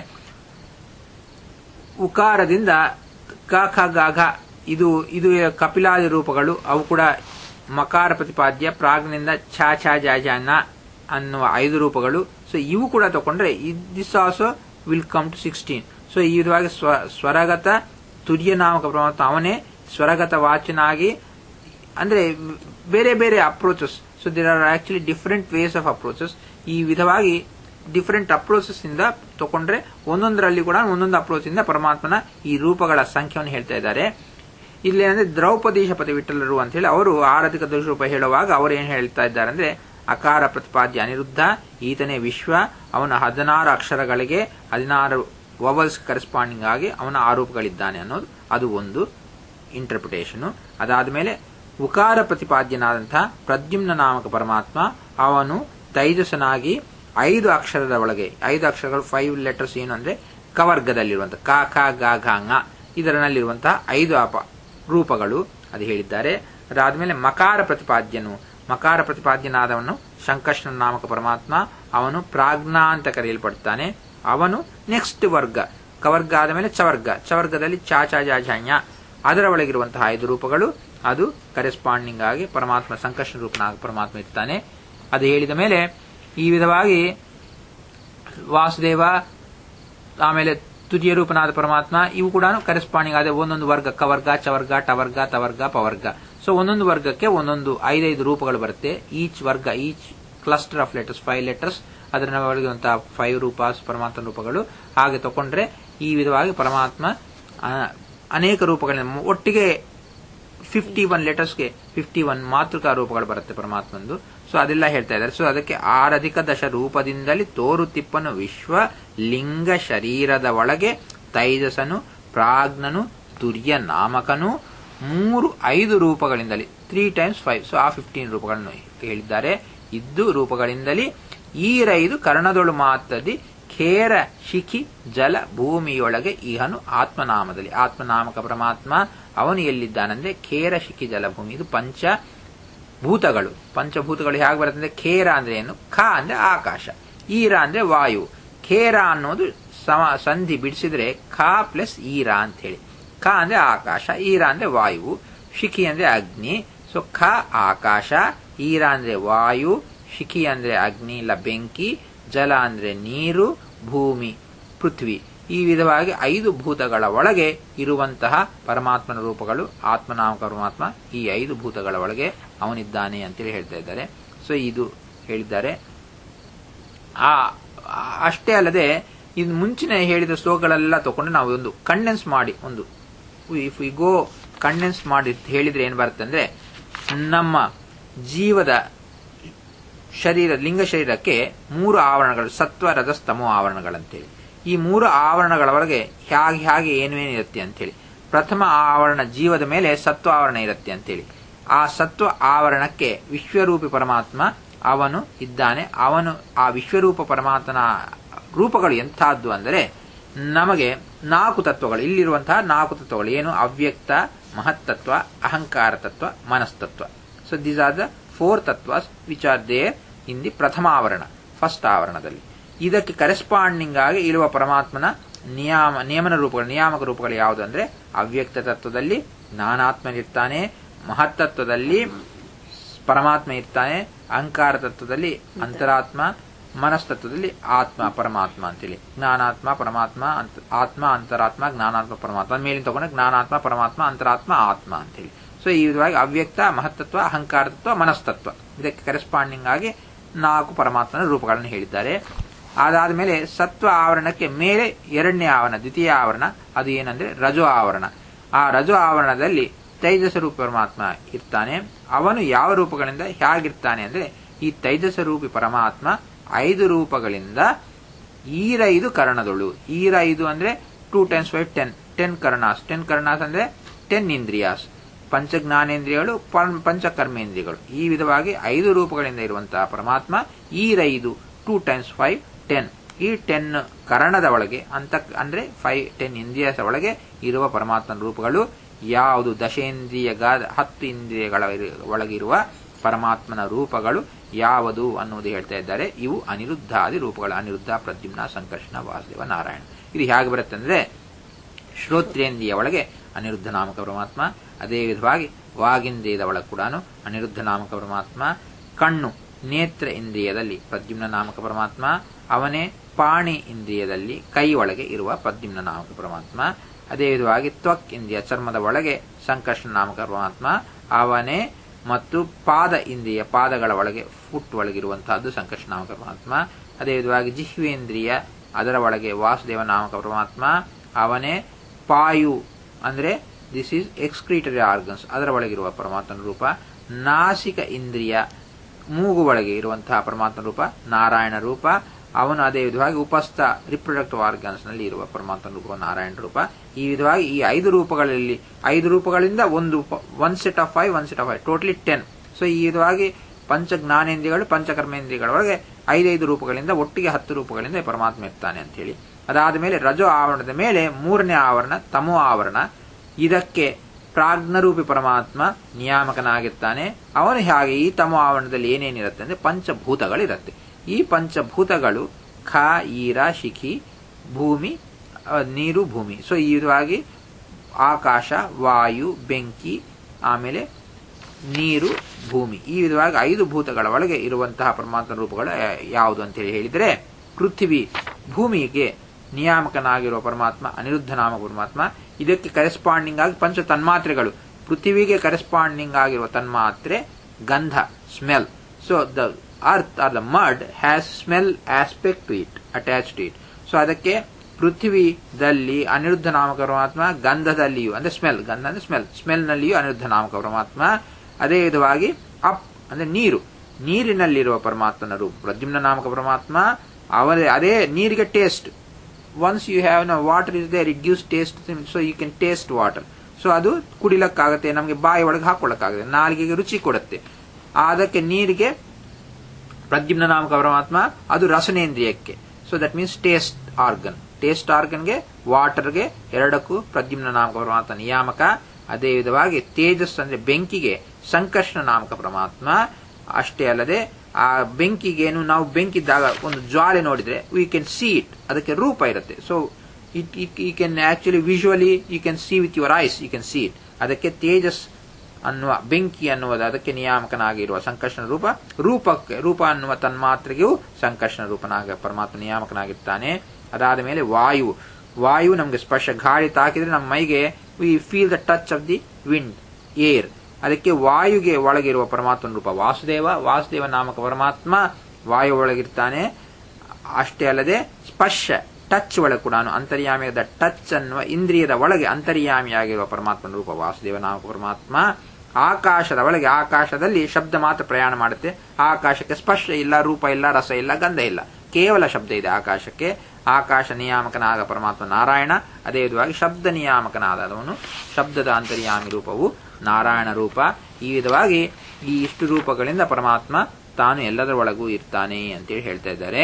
ಉಕಾರದಿಂದ ಕ ಖ ಗ ಘ ಇದು ಇದು ಕಪಿಲಾದಿ ರೂಪಗಳು ಅವು ಕೂಡ ಮಕಾರ ಪ್ರತಿಪಾದ್ಯ ಪ್ರಾಗ್ನಿಂದ ಛ ಛ ಜ ಜ ನ ಅನ್ನುವ ಐದು ರೂಪಗಳು ಸೊ ಇವು ಕೂಡ ತಗೊಂಡ್ರೆ this also will come to sixteen so ಈ ವಿಧವಾಗಿ ಸ್ವ ಸ್ವರಗತ ತುರ್ಯ ನಾಮಕ ಪರಮಾತ್ಮ ಅವನೇ ಸ್ವರಗತ ವಾಚನಾಗಿ ಅಂದ್ರೆ ಬೇರೆ ಬೇರೆ approaches so there are actually different ways of approaches ಈ ವಿಧವಾಗಿ ಡಿಫರೆಂಟ್ ಅಪ್ರೋಚಸ್ ಇಂದ ತಗೊಂಡ್ರೆ ಒಂದೊಂದರಲ್ಲಿ ಕೂಡ ಒಂದೊಂದು ಅಪ್ರೋಚ್ ಇಂದ ಪರಮಾತ್ಮನ ಈ ರೂಪಗಳ ಸಂಖ್ಯೆಯನ್ನು ಹೇಳ್ತಾ ಇದ್ದಾರೆ ಇಲ್ಲಿ ಅಂದ್ರೆ ದ್ರೌಪದೀಶ ಪತಿ ವಿಠಲರು ಅಂತ ಹೇಳಿ ಅವರು ಆರಾಧಿಕ ರೂಪ ಹೇಳುವಾಗ ಅವರು ಏನ್ ಹೇಳ್ತಾ ಇದ್ದಾರೆ ಅಂದ್ರೆ ಅಕಾರ ಪ್ರತಿಪಾದ್ಯ ಅನಿರುದ್ಧ ಈತನೇ ವಿಶ್ವ ಅವನ ಹದಿನಾರು ಅಕ್ಷರಗಳಿಗೆ ಹದಿನಾರು ವವಲ್ಸ್ ಕರೆಸ್ಪಾಂಡಿಂಗ್ ಆಗಿ ಅವನ ಆರೋಪಗಳಿದ್ದಾನೆ ಅನ್ನೋದು ಅದು ಒಂದು ಇಂಟರ್ಪ್ರಿಟೇಷನ್ ಅದಾದ ಮೇಲೆ ಉಕಾರ ಪ್ರತಿಪಾದ್ಯನಾದಂತಹ ಪ್ರದ್ಯುಮ್ನ ನಾಮಕ ಪರಮಾತ್ಮ ಅವನು ತೈಜಸನಾಗಿ ಐದು ಅಕ್ಷರದ ಒಳಗೆ ಐದು ಅಕ್ಷರಗಳು ಫೈವ್ ಲೆಟರ್ಸ್ ಏನು ಅಂದ್ರೆ ಕವರ್ಗದಲ್ಲಿರುವಂತಹ ಕ ಖ ಗ ಘ ಂಗ ಇದರಲ್ಲಿರುವಂತಹ ಐದು ಅಪ ರೂಪಗಳು ಅದು ಹೇಳಿದ್ದಾರೆ ಅದಾದ್ಮೇಲೆ ಮಕಾರ ಪ್ರತಿಪಾದ್ಯನು ಮಕಾರ ಪ್ರತಿಪಾದ್ಯನಾದವನು ಶಂಕರ್ಷಣ ನಾಮಕ ಪರಮಾತ್ಮ ಅವನು ಪ್ರಾಜ್ಞಾ ಅಂತ ಕರೆಯಲ್ಪಡ್ತಾನೆ ಅವನು ನೆಕ್ಸ್ಟ್ ವರ್ಗ ಕವರ್ಗ ಆದ ಮೇಲೆ ಚವರ್ಗ ಚವರ್ಗದಲ್ಲಿ ಚಾಚಾಜಾಜಾನ್ಯ ಅದರ ಒಳಗಿರುವಂತಹ ಐದು ರೂಪಗಳು ಅದು ಕರೆಸ್ಪಾಂಡಿಂಗ್ ಆಗಿ ಪರಮಾತ್ಮ ಸಂಕರ್ಷಣ ರೂಪನಾಗ ಪರಮಾತ್ಮ ಇರ್ತಾನೆ ಅದು ಹೇಳಿದ ಮೇಲೆ ಈ ವಿಧವಾಗಿ ವಾಸುದೇವ ಆಮೇಲೆ ತುದಿಯ ರೂಪನಾದ ಪರಮಾತ್ಮ ಇವು ಕೂಡ ಕರೆಸ್ಪಾಂಡಿಂಗ್ ಆದ ಒಂದೊಂದು ವರ್ಗ ಕವರ್ಗ ಚವರ್ಗ ಟವರ್ಗ ತವರ್ಗ ಪವರ್ಗ ಸೊ ಒಂದೊಂದು ವರ್ಗಕ್ಕೆ ಒಂದೊಂದು ಐದೈದು ರೂಪಗಳು ಬರುತ್ತೆ ಈಚ್ ವರ್ಗ each cluster of letters five letters ಅದರ ಒಳಗಿರುವಂತಹ ಫೈವ್ ರೂಪಾಸ್ ಪರಮಾತ್ಮ ರೂಪಗಳು ಹಾಗೆ ತಗೊಂಡ್ರೆ ಈ ವಿಧವಾಗಿ ಪರಮಾತ್ಮ ಆ, ಅನೇಕ ರೂಪಗಳಿಂದ ಒಟ್ಟಿಗೆ ಫಿಫ್ಟಿ ಒನ್ ಲೆಟರ್ಸ್ಗೆ ಫಿಫ್ಟಿ ಒನ್ ಮಾತೃಕಾ ರೂಪಗಳು ಬರುತ್ತೆ ಪರಮಾತ್ಮಂದು ಸೊ ಅದೆಲ್ಲ ಹೇಳ್ತಾ ಇದ್ದಾರೆ ಸೊ ಅದಕ್ಕೆ ಆರಧಿಕ ದಶ ರೂಪದಿಂದಲೇ ತೋರುತಿಪ್ಪನು ವಿಶ್ವ ಲಿಂಗ ಶರೀರದ ಒಳಗೆ ತೈಜಸನು ಪ್ರಾಜ್ಞನು ತುರ್ಯ ನಾಮಕನು ಮೂರು ಐದು ರೂಪಗಳಿಂದಲೇ ತ್ರೀ ಟೈಮ್ಸ್ ಫೈವ್ ಸೊ ಆ ಫಿಫ್ಟೀನ್ ರೂಪಗಳನ್ನು ಹೇಳಿದ್ದಾರೆ ಇದ್ದು ರೂಪಗಳಿಂದಲೇ ಈರೈದು ಕರ್ಣದೊಳು ಮಾತದಿ ಖೇರ ಶಿಖಿ ಜಲ ಭೂಮಿಯೊಳಗೆ ಈಹನು ಆತ್ಮನಾಮದಲ್ಲಿ ಆತ್ಮನಾಮಕ ಪರಮಾತ್ಮ ಅವನು ಎಲ್ಲಿದ್ದಾನಂದ್ರೆ ಖೇರ ಶಿಖಿ ಜಲ ಭೂಮಿ ಇದು ಪಂಚ ಭೂತಗಳು ಪಂಚಭೂತಗಳು ಹೇಗೆ ಬರುತ್ತೆ ಅಂದ್ರೆ ಖೇರ ಅಂದ್ರೆ ಏನು ಖ ಅಂದ್ರೆ ಆಕಾಶ ಈರ ಅಂದ್ರೆ ವಾಯು ಖೇರ ಅನ್ನೋದು ಸಮ ಸಂಧಿ ಬಿಡಿಸಿದ್ರೆ ಖ ಪ್ಲಸ್ ಈರ ಅಂತ ಹೇಳಿ ಖ ಅಂದ್ರೆ ಆಕಾಶ ಈರ ಅಂದ್ರೆ ವಾಯು ಶಿಖಿ ಅಂದ್ರೆ ಅಗ್ನಿ ಸೊ ಖ ಆಕಾಶ ಈರ ಅಂದ್ರೆ ವಾಯು ಶಿಖಿ ಅಂದ್ರೆ ಅಗ್ನಿ ಇಲ್ಲ ಬೆಂಕಿ ಜಲ ಅಂದ್ರೆ ನೀರು ಭೂಮಿ ಪೃಥ್ವಿ ಈ ವಿಧವಾಗಿ ಐದು ಭೂತಗಳ ಒಳಗೆ ಇರುವಂತಹ ಪರಮಾತ್ಮನ ರೂಪಗಳು ಆತ್ಮನಾಮಕ ಪರಮಾತ್ಮ ಈ ಐದು ಭೂತಗಳ ಒಳಗೆ ಅವನಿದ್ದಾನೆ ಅಂತೇಳಿ ಹೇಳ್ತಾ ಇದ್ದಾರೆ ಸೊ ಇದು ಹೇಳಿದ್ದಾರೆ ಆ ಆ- ಅಷ್ಟೇ ಅಲ್ಲದೆ ಇದು ಮುಂಚಿನ ಹೇಳಿದ ಶ್ಲೋಕಗಳೆಲ್ಲ ತಗೊಂಡು ನಾವು ಒಂದು ಕಂಡೆನ್ಸ್ ಮಾಡಿ ಒಂದು ಇಫ್ ವಿ ಗೋ ಕಂಡೆನ್ಸ್ ಮಾಡಿ ಹೇಳಿದ್ರೆ ಏನ್ ಬರುತ್ತೆ ಅಂದ್ರೆ ನಮ್ಮ ಜೀವದ ಶರೀರ ಲಿಂಗ ಶರೀರಕ್ಕೆ ಮೂರು ಆವರಣಗಳು ಸತ್ವ ರಜಸ್ತಮೋ ಆವರಣಗಳಂತೇಳಿ ಈ ಮೂರು ಆವರಣಗಳವರೆಗೆ ಹೇಗೆ ಹೇಗೆ ಏನೇನಿರುತ್ತೆ ಅಂತೇಳಿ ಪ್ರಥಮ ಆವರಣ ಜೀವದ ಮೇಲೆ ಸತ್ವ ಆವರಣ ಇರುತ್ತೆ ಅಂತೇಳಿ ಆ ಸತ್ವ ಆವರಣಕ್ಕೆ ವಿಶ್ವರೂಪಿ ಪರಮಾತ್ಮ ಅವನು ಇದ್ದಾನೆ ಅವನು ಆ ವಿಶ್ವರೂಪ ಪರಮಾತ್ಮನ ರೂಪಗಳು ಎಂಥದ್ದು ಅಂದರೆ ನಮಗೆ ನಾಲ್ಕು ತತ್ವಗಳು ಇಲ್ಲಿರುವಂತಹ ನಾಲ್ಕು ತತ್ವಗಳು ಏನು ಅವ್ಯಕ್ತ ಮಹತ್ತತ್ವ ಅಹಂಕಾರ ತತ್ವ ಮನಸ್ತತ್ವ so these are the four ತತ್ವಸ್ which are there in the ಪ್ರಥಮ ಆವರಣ ಫಸ್ಟ್ ಆವರಣದಲ್ಲಿ ಇದಕ್ಕೆ ಕರೆಸ್ಪಾಂಡಿಂಗ್ ಆಗಿ ಇರುವ ಪರಮಾತ್ಮನ ನಿಯಾಮ ನಿಯಮನ ರೂಪಗಳು ನಿಯಾಮಕ ರೂಪಗಳು ಯಾವುದು ಅಂದ್ರೆ ಅವ್ಯಕ್ತ ತತ್ವದಲ್ಲಿ ಜ್ಞಾನಾತ್ಮನಿರ್ತಾನೆ ಮಹತ್ತತ್ವದಲ್ಲಿ ಪರಮಾತ್ಮ ಇರ್ತಾನೆ ಅಹಂಕಾರ ತತ್ವದಲ್ಲಿ ಅಂತರಾತ್ಮ ಮನಸ್ತತ್ವದಲ್ಲಿ ಆತ್ಮ ಪರಮಾತ್ಮ ಅಂತೇಳಿ ಜ್ಞಾನಾತ್ಮ ಪರಮಾತ್ಮ ಅಂತ ಆತ್ಮ ಅಂತರಾತ್ಮ ಜ್ಞಾನಾತ್ಮ ಪರಮಾತ್ಮ ಮೇಲಿನ ತಗೊಂಡ್ರೆ ಜ್ಞಾನಾತ್ಮ ಪರಮಾತ್ಮ ಅಂತರಾತ್ಮ ಆತ್ಮ ಅಂತೇಳಿ ಸೊ ಈ ವಿಧವಾಗಿ ಅವ್ಯಕ್ತ ಮಹತ್ತತ್ವ ಅಹಂಕಾರ ತತ್ವ ಮನಸ್ತತ್ವ ಇದಕ್ಕೆ ಕರೆಸ್ಪಾಂಡಿಂಗ್ ಆಗಿ ನಾಲ್ಕು ಪರಮಾತ್ಮನ ರೂಪಗಳನ್ನು ಹೇಳಿದ್ದಾರೆ ಅದಾದ ಮೇಲೆ ಸತ್ವ ಆವರಣಕ್ಕೆ ಮೇಲೆ ಎರಡನೇ ಆವರಣ ದ್ವಿತೀಯ ಆವರಣ ಅದು ಏನಂದ್ರೆ ರಜೋ ಆವರಣ ಆ ರಜೋ ಆವರಣದಲ್ಲಿ ತೈಜಸ ರೂಪ ಪರಮಾತ್ಮ ಇರ್ತಾನೆ ಅವನು ಯಾವ ರೂಪಗಳಿಂದ ಹೇಗಿರ್ತಾನೆ ಅಂದ್ರೆ ಈ ತೈಜಸ ರೂಪಿ ಪರಮಾತ್ಮ ಐದು ರೂಪಗಳಿಂದ ಈರೈದು ಕರ್ಣದೊಳು ಈರೈದು ಅಂದ್ರೆ two tens five ten ten ಕರ್ಣಾಸ್ ಟೆನ್ ಕರ್ಣಾಸ್ ಅಂದ್ರೆ ಟೆನ್ ಇಂದ್ರಿಯಾಸ್ ಪಂಚ ಜ್ಞಾನೇಂದ್ರಿಯಗಳು ಪಂ- ಪಂಚ ಕರ್ಮೇಂದ್ರಿಯಗಳು ಈ ವಿಧವಾಗಿ ಐದು ರೂಪಗಳಿಂದ ಇರುವಂತಹ ಪರಮಾತ್ಮ ಈರೈದು ಟೂ ಟೈಮ್ಸ್ ಫೈವ್ ಟೆನ್ ಈ ಟೆನ್ ಕರಣದ ಒಳಗೆ ಅಂತ ಅಂದ್ರೆ ಫೈವ್ ಟೆನ್ ಇಂದ್ರಿಯಸ ಒಳಗೆ ಇರುವ ಪರಮಾತ್ಮನ ರೂಪಗಳು ಯಾವುದು ದಶೇಂದ್ರಿಯ ಹತ್ತು ಇಂದ್ರಿಯಗಳ ಇರು- ಒಳಗಿರುವ ಪರಮಾತ್ಮನ ರೂಪಗಳು ಯಾವುದು ಅನ್ನುವುದು ಹೇಳ್ತಾ ಇದ್ದಾರೆ ಇವು ಅನಿರುದ್ಧಾದಿ ರೂಪಗಳು ಅನಿರುದ್ಧ ಪ್ರದ್ಯುಮ್ನ ಸಂಕರ್ಷಣ ವಾಸುದೇವ ನಾರಾಯಣ ಇದು ಹೇಗೆ ಬರುತ್ತೆ ಅಂದ್ರೆ ಶ್ರೋತ್ರೇಂದ್ರಿಯ ಒಳಗೆ ಅನಿರುದ್ಧ ನಾಮಕ ಪರಮಾತ್ಮ ಅದೇ ವಿಧವಾಗಿ ವಾಗೇಂದ್ರಿಯದ ಒಳಗೆ ಕೂಡ ಅನಿರುದ್ಧ ನಾಮಕ ಪರಮಾತ್ಮ ಕಣ್ಣು ನೇತ್ರ ಇಂದ್ರಿಯದಲ್ಲಿ ಪ್ರದ್ಯುಮ್ನ ನಾಮಕ ಪರಮಾತ್ಮ ಅವನೇ ಪಾಣಿ ಇಂದ್ರಿಯದಲ್ಲಿ ಕೈ ಒಳಗೆ ಇರುವ ಪ್ರದ್ಯುಮ್ನ ನಾಮಕ ಪರಮಾತ್ಮ ಅದೇ ವಿಧವಾಗಿ ತ್ವಕ್ ಇಂದ್ರಿಯ ಚರ್ಮದ ಒಳಗೆ ಸಂಕರ್ಷಣ ನಾಮಕ ಪರಮಾತ್ಮ ಅವನೇ ಮತ್ತು ಪಾದ ಇಂದ್ರಿಯ ಪಾದಗಳ ಒಳಗೆ ಫುಟ್ ಒಳಗಿರುವಂತಹದ್ದು ಸಂಕರ್ಷಣ ನಾಮಕ ಪರಮಾತ್ಮ ಅದೇ ವಿಧವಾಗಿ ಜಿಹ್ವೇಂದ್ರಿಯ ಅದರ ಒಳಗೆ ವಾಸುದೇವ ನಾಮಕ ಪರಮಾತ್ಮ ಅವನೇ ಪಾಯು ಅಂದ್ರೆ ದಿಸ್ ಈಸ್ ಎಕ್ಸ್ಕ್ರೀಟರಿ ಆರ್ಗನ್ಸ್ ಅದರ ಒಳಗಿರುವ ಪರಮಾತ್ಮನ ರೂಪ ನಾಸಿಕ ಇಂದ್ರಿಯ ಮೂಗು ಒಳಗೆ ಇರುವಂತಹ ಪರಮಾತ್ಮ ರೂಪ ನಾರಾಯಣ ರೂಪ ಅವನು ಅದೇ ವಿಧವಾಗಿ ಉಪಸ್ಥ ರಿಪ್ರೊಡಕ್ಟಿವ್ ಆರ್ಗನ್ಸ್ ನಲ್ಲಿ ಇರುವ ಪರಮಾತ್ಮ ರೂಪ ನಾರಾಯಣ ರೂಪ ಈ ವಿಧವಾಗಿ ಈ ಐದು ರೂಪಗಳಲ್ಲಿ ಐದು ರೂಪಗಳಿಂದ ಒಂದು one set of five one set of five totally ten so ಈ ವಿಧವಾಗಿ ಪಂಚ ಜ್ಞಾನೇಂದ್ರಿಯಗಳು ಪಂಚಕರ್ಮೇಂದ್ರಿಯಗಳ ಒಳಗೆ ಐದೈದು ರೂಪಗಳಿಂದ ಒಟ್ಟಿಗೆ ಹತ್ತು ರೂಪಗಳಿಂದ ಈ ಪರಮಾತ್ಮ ಇರ್ತಾನೆ ಅಂತ ಹೇಳಿ ಅದಾದ ಮೇಲೆ ರಜೋ ಆವರಣದ ಮೇಲೆ ಮೂರನೇ ಆವರಣ ತಮೋ ಆವರಣ ಇದಕ್ಕೆ ಪ್ರಾಜ್ಞರೂಪಿ ಪರಮಾತ್ಮ ನಿಯಾಮಕನಾಗಿರ್ತಾನೆ ಅವನು ಹಾಗೆ ಈ ತಮೋ ಆವರಣದಲ್ಲಿ ಏನೇನಿರುತ್ತೆ ಅಂದ್ರೆ ಪಂಚಭೂತಗಳಿರುತ್ತೆ ಈ ಪಂಚಭೂತಗಳು ಖ ಈರ ಶಿಖಿ ಭೂಮಿ ಆ, ನೀರು ಭೂಮಿ ಸೊ ಈ ವಿಧವಾಗಿ ಆಕಾಶ ವಾಯು ಬೆಂಕಿ ಆಮೇಲೆ ನೀರು ಭೂಮಿ ಈ ವಿಧವಾಗಿ ಐದು ಭೂತಗಳ ಒಳಗೆ ಇರುವಂತಹ ಪರಮಾತ್ಮ ರೂಪಗಳು ಯಾ- ಯಾವುದು ಅಂತ ಹೇಳಿ ಹೇಳಿದರೆ ಪೃಥ್ವಿ ಭೂಮಿಗೆ ನಿಯಾಮಕನಾಗಿರುವ ಪರಮಾತ್ಮ ಅನಿರುದ್ಧ ನಾಮ ಪರಮಾತ್ಮ ಇದಕ್ಕೆ ಕರೆಸ್ಪಾಂಡಿಂಗ್ ಆಗಿ ಪಂಚ ತನ್ಮಾತ್ರೆಗಳು ಪೃಥ್ವಿಗೆ ಕರೆಸ್ಪಾಂಡಿಂಗ್ ಆಗಿರುವ ತನ್ಮಾತ್ರೆ ಗಂಧ smell so the earth or the mud has smell aspect to it attach to it so ಅದಕ್ಕೆ ಪೃಥ್ವಿದಲ್ಲಿ ಅನಿರುದ್ಧ ನಾಮಕ ಪರಮಾತ್ಮ ಗಂಧದಲ್ಲಿಯೂ ಅಂದ್ರೆ ಸ್ಮೆಲ್ ಗಂಧ ಅಂದ್ರೆ ಸ್ಮೆಲ್ ಸ್ಮೆಲ್ ನಲ್ಲಿಯೂ ಅನಿರುದ್ಧ ನಾಮಕ ಪರಮಾತ್ಮ ಅದೇ ವಿಧವಾಗಿ ಅಪ್ ಅಂದ್ರೆ ನೀರು ನೀರಿನಲ್ಲಿರುವ ಪರಮಾತ್ಮನ ರೂಪ ಪ್ರದ್ಯುಮ್ನ ನಾಮಕ ಪರಮಾತ್ಮ ಅವರೇ ಅದೇ ನೀರಿಗೆ taste once you have the water is there it gives taste so you can taste water so ಅದು ಕುಡಿಲಕ್ಕಾಗತ್ತೆ ನಮಗೆ ಬಾಯಿ ಒಳಗೆ ಹಾಕೊಳ್ಳಕ್ಕಾಗುತ್ತೆ ನಾಲಿಗೆಗೆ ರುಚಿ ಕೊಡುತ್ತೆ ಅದಕ್ಕೆ ನೀರಿಗೆ ಪ್ರದ್ಯುಮ್ನ ನಾಮಕ ಪರಮಾತ್ಮ ಅದು ರಸನೇಂದ್ರಿಯಕ್ಕೆ so that means taste organ taste ಆರ್ಗನ್ಗೆ ವಾಟರ್ಗೆ ಎರಡಕ್ಕೂ ಪ್ರದ್ಯುಮ್ನ ನಾಮಕ ಪರಮಾತ್ಮ ನಿಯಾಮಕ ಅದೇ ವಿಧವಾಗಿ ತೇಜಸ್ ಅಂದ್ರೆ ಬೆಂಕಿಗೆ ಸಂಕರ್ಷಣ ನಾಮಕ ಪರಮಾತ್ಮ ಅಷ್ಟೇ ಅಲ್ಲದೆ ಆ ಬೆಂಕಿಗೇನು ನಾವು ಬೆಂಕಿದ್ದಾಗ ಒಂದು ಜ್ವಾಲೆ ನೋಡಿದ್ರೆ ವಿ ಕ್ಯಾನ್ ಸಿ ಇಟ್ ಅದಕ್ಕೆ ರೂಪ ಇರುತ್ತೆ so it it you can actually visually you can see with your eyes you can see it ಅದಕ್ಕೆ ತೇಜಸ್ ಅನ್ನುವ ಬೆಂಕಿ ಅನ್ನುವುದು ಅದಕ್ಕೆ ನಿಯಾಮಕನಾಗಿರುವ ಸಂಕರ್ಷಣ ರೂಪ ರೂಪಕ್ಕೆ ರೂಪ ಅನ್ನುವ ತನ್ಮಾತ್ರೆಗೂ ಸಂಕರ್ಷಣ ರೂಪನಾಗ ಪರಮಾತ್ಮ ನಿಯಾಮಕನಾಗಿರ್ತಾನೆ ಅದಾದ ಮೇಲೆ ವಾಯು ವಾಯು ನಮಗೆ ಸ್ಪರ್ಶ ಗಾಳಿ ತಾಕಿದ್ರೆ ನಮ್ಮ ಮೈಗೆ we feel the touch of the wind air ಅದಕ್ಕೆ ವಾಯುಗೆ ಒಳಗಿರುವ ಪರಮಾತ್ಮನ ರೂಪ ವಾಸುದೇವ ವಾಸುದೇವ ನಾಮಕ ಪರಮಾತ್ಮ ವಾಯು ಒಳಗಿರ್ತಾನೆ ಅಷ್ಟೇ ಅಲ್ಲದೆ ಸ್ಪರ್ಶ ಟಚ್ ಒಳಗೆ ಕೂಡ ಅಂತರ್ಯಾಮಿಯಾದ ಟಚ್ ಅನ್ನುವ ಇಂದ್ರಿಯದ ಒಳಗೆ ಅಂತರ್ಯಾಮಿಯಾಗಿರುವ ಪರಮಾತ್ಮನ ರೂಪ ವಾಸುದೇವ ನಾಮಕ ಪರಮಾತ್ಮ ಆಕಾಶದ ಒಳಗೆ ಆಕಾಶದಲ್ಲಿ ಶಬ್ದ ಮಾತ್ರ ಪ್ರಯಾಣ ಮಾಡುತ್ತೆ ಆಕಾಶಕ್ಕೆ ಸ್ಪರ್ಶ ಇಲ್ಲ ರೂಪ ಇಲ್ಲ ರಸ ಇಲ್ಲ ಗಂಧ ಇಲ್ಲ ಕೇವಲ ಶಬ್ದ ಇದೆ ಆಕಾಶಕ್ಕೆ ಆಕಾಶ ನಿಯಾಮಕನಾದ ಪರಮಾತ್ಮ ನಾರಾಯಣ ಅದೇ ವಿಧವಾಗಿ ಶಬ್ದ ನಿಯಾಮಕನಾದವನು ಶಬ್ದದ ಅಂತರ್ಯಾಮಿ ರೂಪವು ನಾರಾಯಣ ರೂಪ ಈ ವಿಧವಾಗಿ ಈ ಇಷ್ಟು ರೂಪಗಳಿಂದ ಪರಮಾತ್ಮ ತಾನು ಎಲ್ಲದರ ಒಳಗೂ ಇರ್ತಾನೆ ಅಂತೇಳಿ ಹೇಳ್ತಾ ಇದ್ದಾರೆ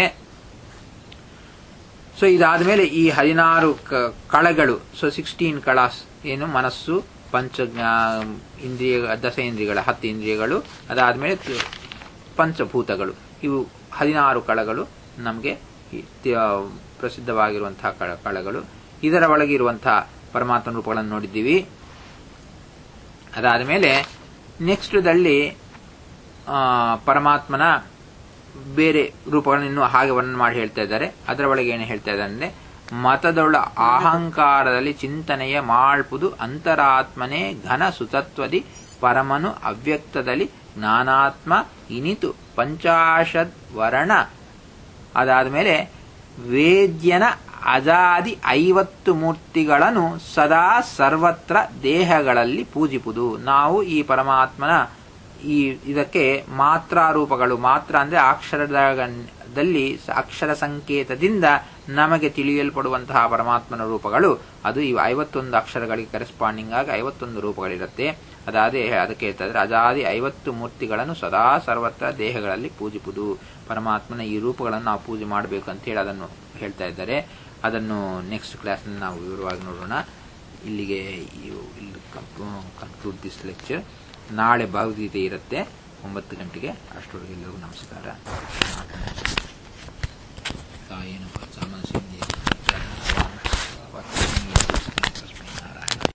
ಸೊ ಇದಾದ ಮೇಲೆ ಈ ಹದಿನಾರು ಕ- ಕಳಗಳು ಸೊ ಸಿಕ್ಸ್ಟೀನ್ ಕಳಾಸ್ ಏನು ಮನಸ್ಸು ಪಂಚ ಜ್ಞಾ- ಇಂದ್ರಿಯ ದಶ ಇಂದ್ರಿಯಗಳ ಹತ್ತು ಇಂದ್ರಿಯಗಳು ಅದಾದ್ಮೇಲೆ ತ- ಪಂಚಭೂತಗಳು ಇವು ಹದಿನಾರು ಕಳಗಳು ನಮಗೆ ಪ್ರಸಿದ್ಧವಾಗಿರುವಂತಹ ಕಳ ಕಳಗಳು ಇದರ ಒಳಗಿರುವಂತಹ ಪರಮಾತ್ಮ ರೂಪಗಳನ್ನು ನೋಡಿದ್ದೀವಿ ಅದಾದ ಮೇಲೆ ನೆಕ್ಸ್ಟ್ದಲ್ಲಿ ಪರಮಾತ್ಮನ ಬೇರೆ ರೂಪಗಳನ್ನು ಇನ್ನೂ ಹಾಗೆ ವರ್ಣನೆ ಮಾಡಿ ಹೇಳ್ತಾ ಇದ್ದಾರೆ ಅದರ ಒಳಗೆ ಏನು ಹೇಳ್ತಾ ಇದ್ದಾರೆ ಅಂದ್ರೆ ಮತದೊಳ ಅಹಂಕಾರದಲ್ಲಿ ಚಿಂತನೆಯ ಮಾಡ್ಪುದು ಅಂತರಾತ್ಮನೇ ಘನ ಸುತತ್ವದಿ ಪರಮನು ಅವ್ಯಕ್ತದಲ್ಲಿ ಜ್ಞಾನಾತ್ಮ ಇನಿತು ಪಂಚಾಶದ್ ವರ್ಣ ಅದಾದಮೇಲೆ ವೇದ್ಯನ ಅಜಾದಿ ಐವತ್ತು ಮೂರ್ತಿಗಳನ್ನು ಸದಾ ಸರ್ವತ್ರ ದೇಹಗಳಲ್ಲಿ ಪೂಜಿಪುದು ನಾವು ಈ ಪರಮಾತ್ಮನ ಈ ಇದಕ್ಕೆ ಮಾತ್ರ ರೂಪಗಳು ಮಾತ್ರ ಅಂದ್ರೆ ಅಕ್ಷರದಲ್ಲಿ ಅಕ್ಷರ ಸಂಕೇತದಿಂದ ನಮಗೆ ತಿಳಿಯಲ್ಪಡುವಂತಹ ಪರಮಾತ್ಮನ ರೂಪಗಳು ಅದು ಇವು ಐವತ್ತೊಂದು ಅಕ್ಷರಗಳಿಗೆ ಕರೆಸ್ಪಾಂಡಿಂಗ್ ಆಗಿ ಐವತ್ತೊಂದು ರೂಪಗಳಿರುತ್ತೆ ಅದಾದೇ ಅದಕ್ಕೆ ಹೇಳ್ತಾ ಇದ್ರೆ ಅದಾದಿ ಐವತ್ತು ಮೂರ್ತಿಗಳನ್ನು ಸದಾ ಸರ್ವತ್ರ ದೇಹಗಳಲ್ಲಿ ಪೂಜಿಪುದು ಪರಮಾತ್ಮನ ಈ ರೂಪಗಳನ್ನು ನಾವು ಪೂಜೆ ಮಾಡಬೇಕು ಅಂತ ಹೇಳಿ ಅದನ್ನು ಹೇಳ್ತಾ ಇದ್ದಾರೆ ಅದನ್ನು ನೆಕ್ಸ್ಟ್ ಕ್ಲಾಸ್ನಲ್ಲಿ ನಾವು ವಿವರವಾಗಿ ನೋಡೋಣ ಇಲ್ಲಿಗೆ ಇಲ್ಲಿ ಕನ್ಕ್ಲೂಡ್ ದಿಸ್ ಲೆಕ್ಚರ್ ನಾಳೆ ಭಗವದ್ಗೀತೆ ಇರುತ್ತೆ ಒಂಬತ್ತು ಗಂಟೆಗೆ ಅಷ್ಟರೊಳಗೆ ಎಲ್ಲರಿಗೂ ನಮಸ್ಕಾರ ತಾಯೇನು ಸಾಮನಸಿ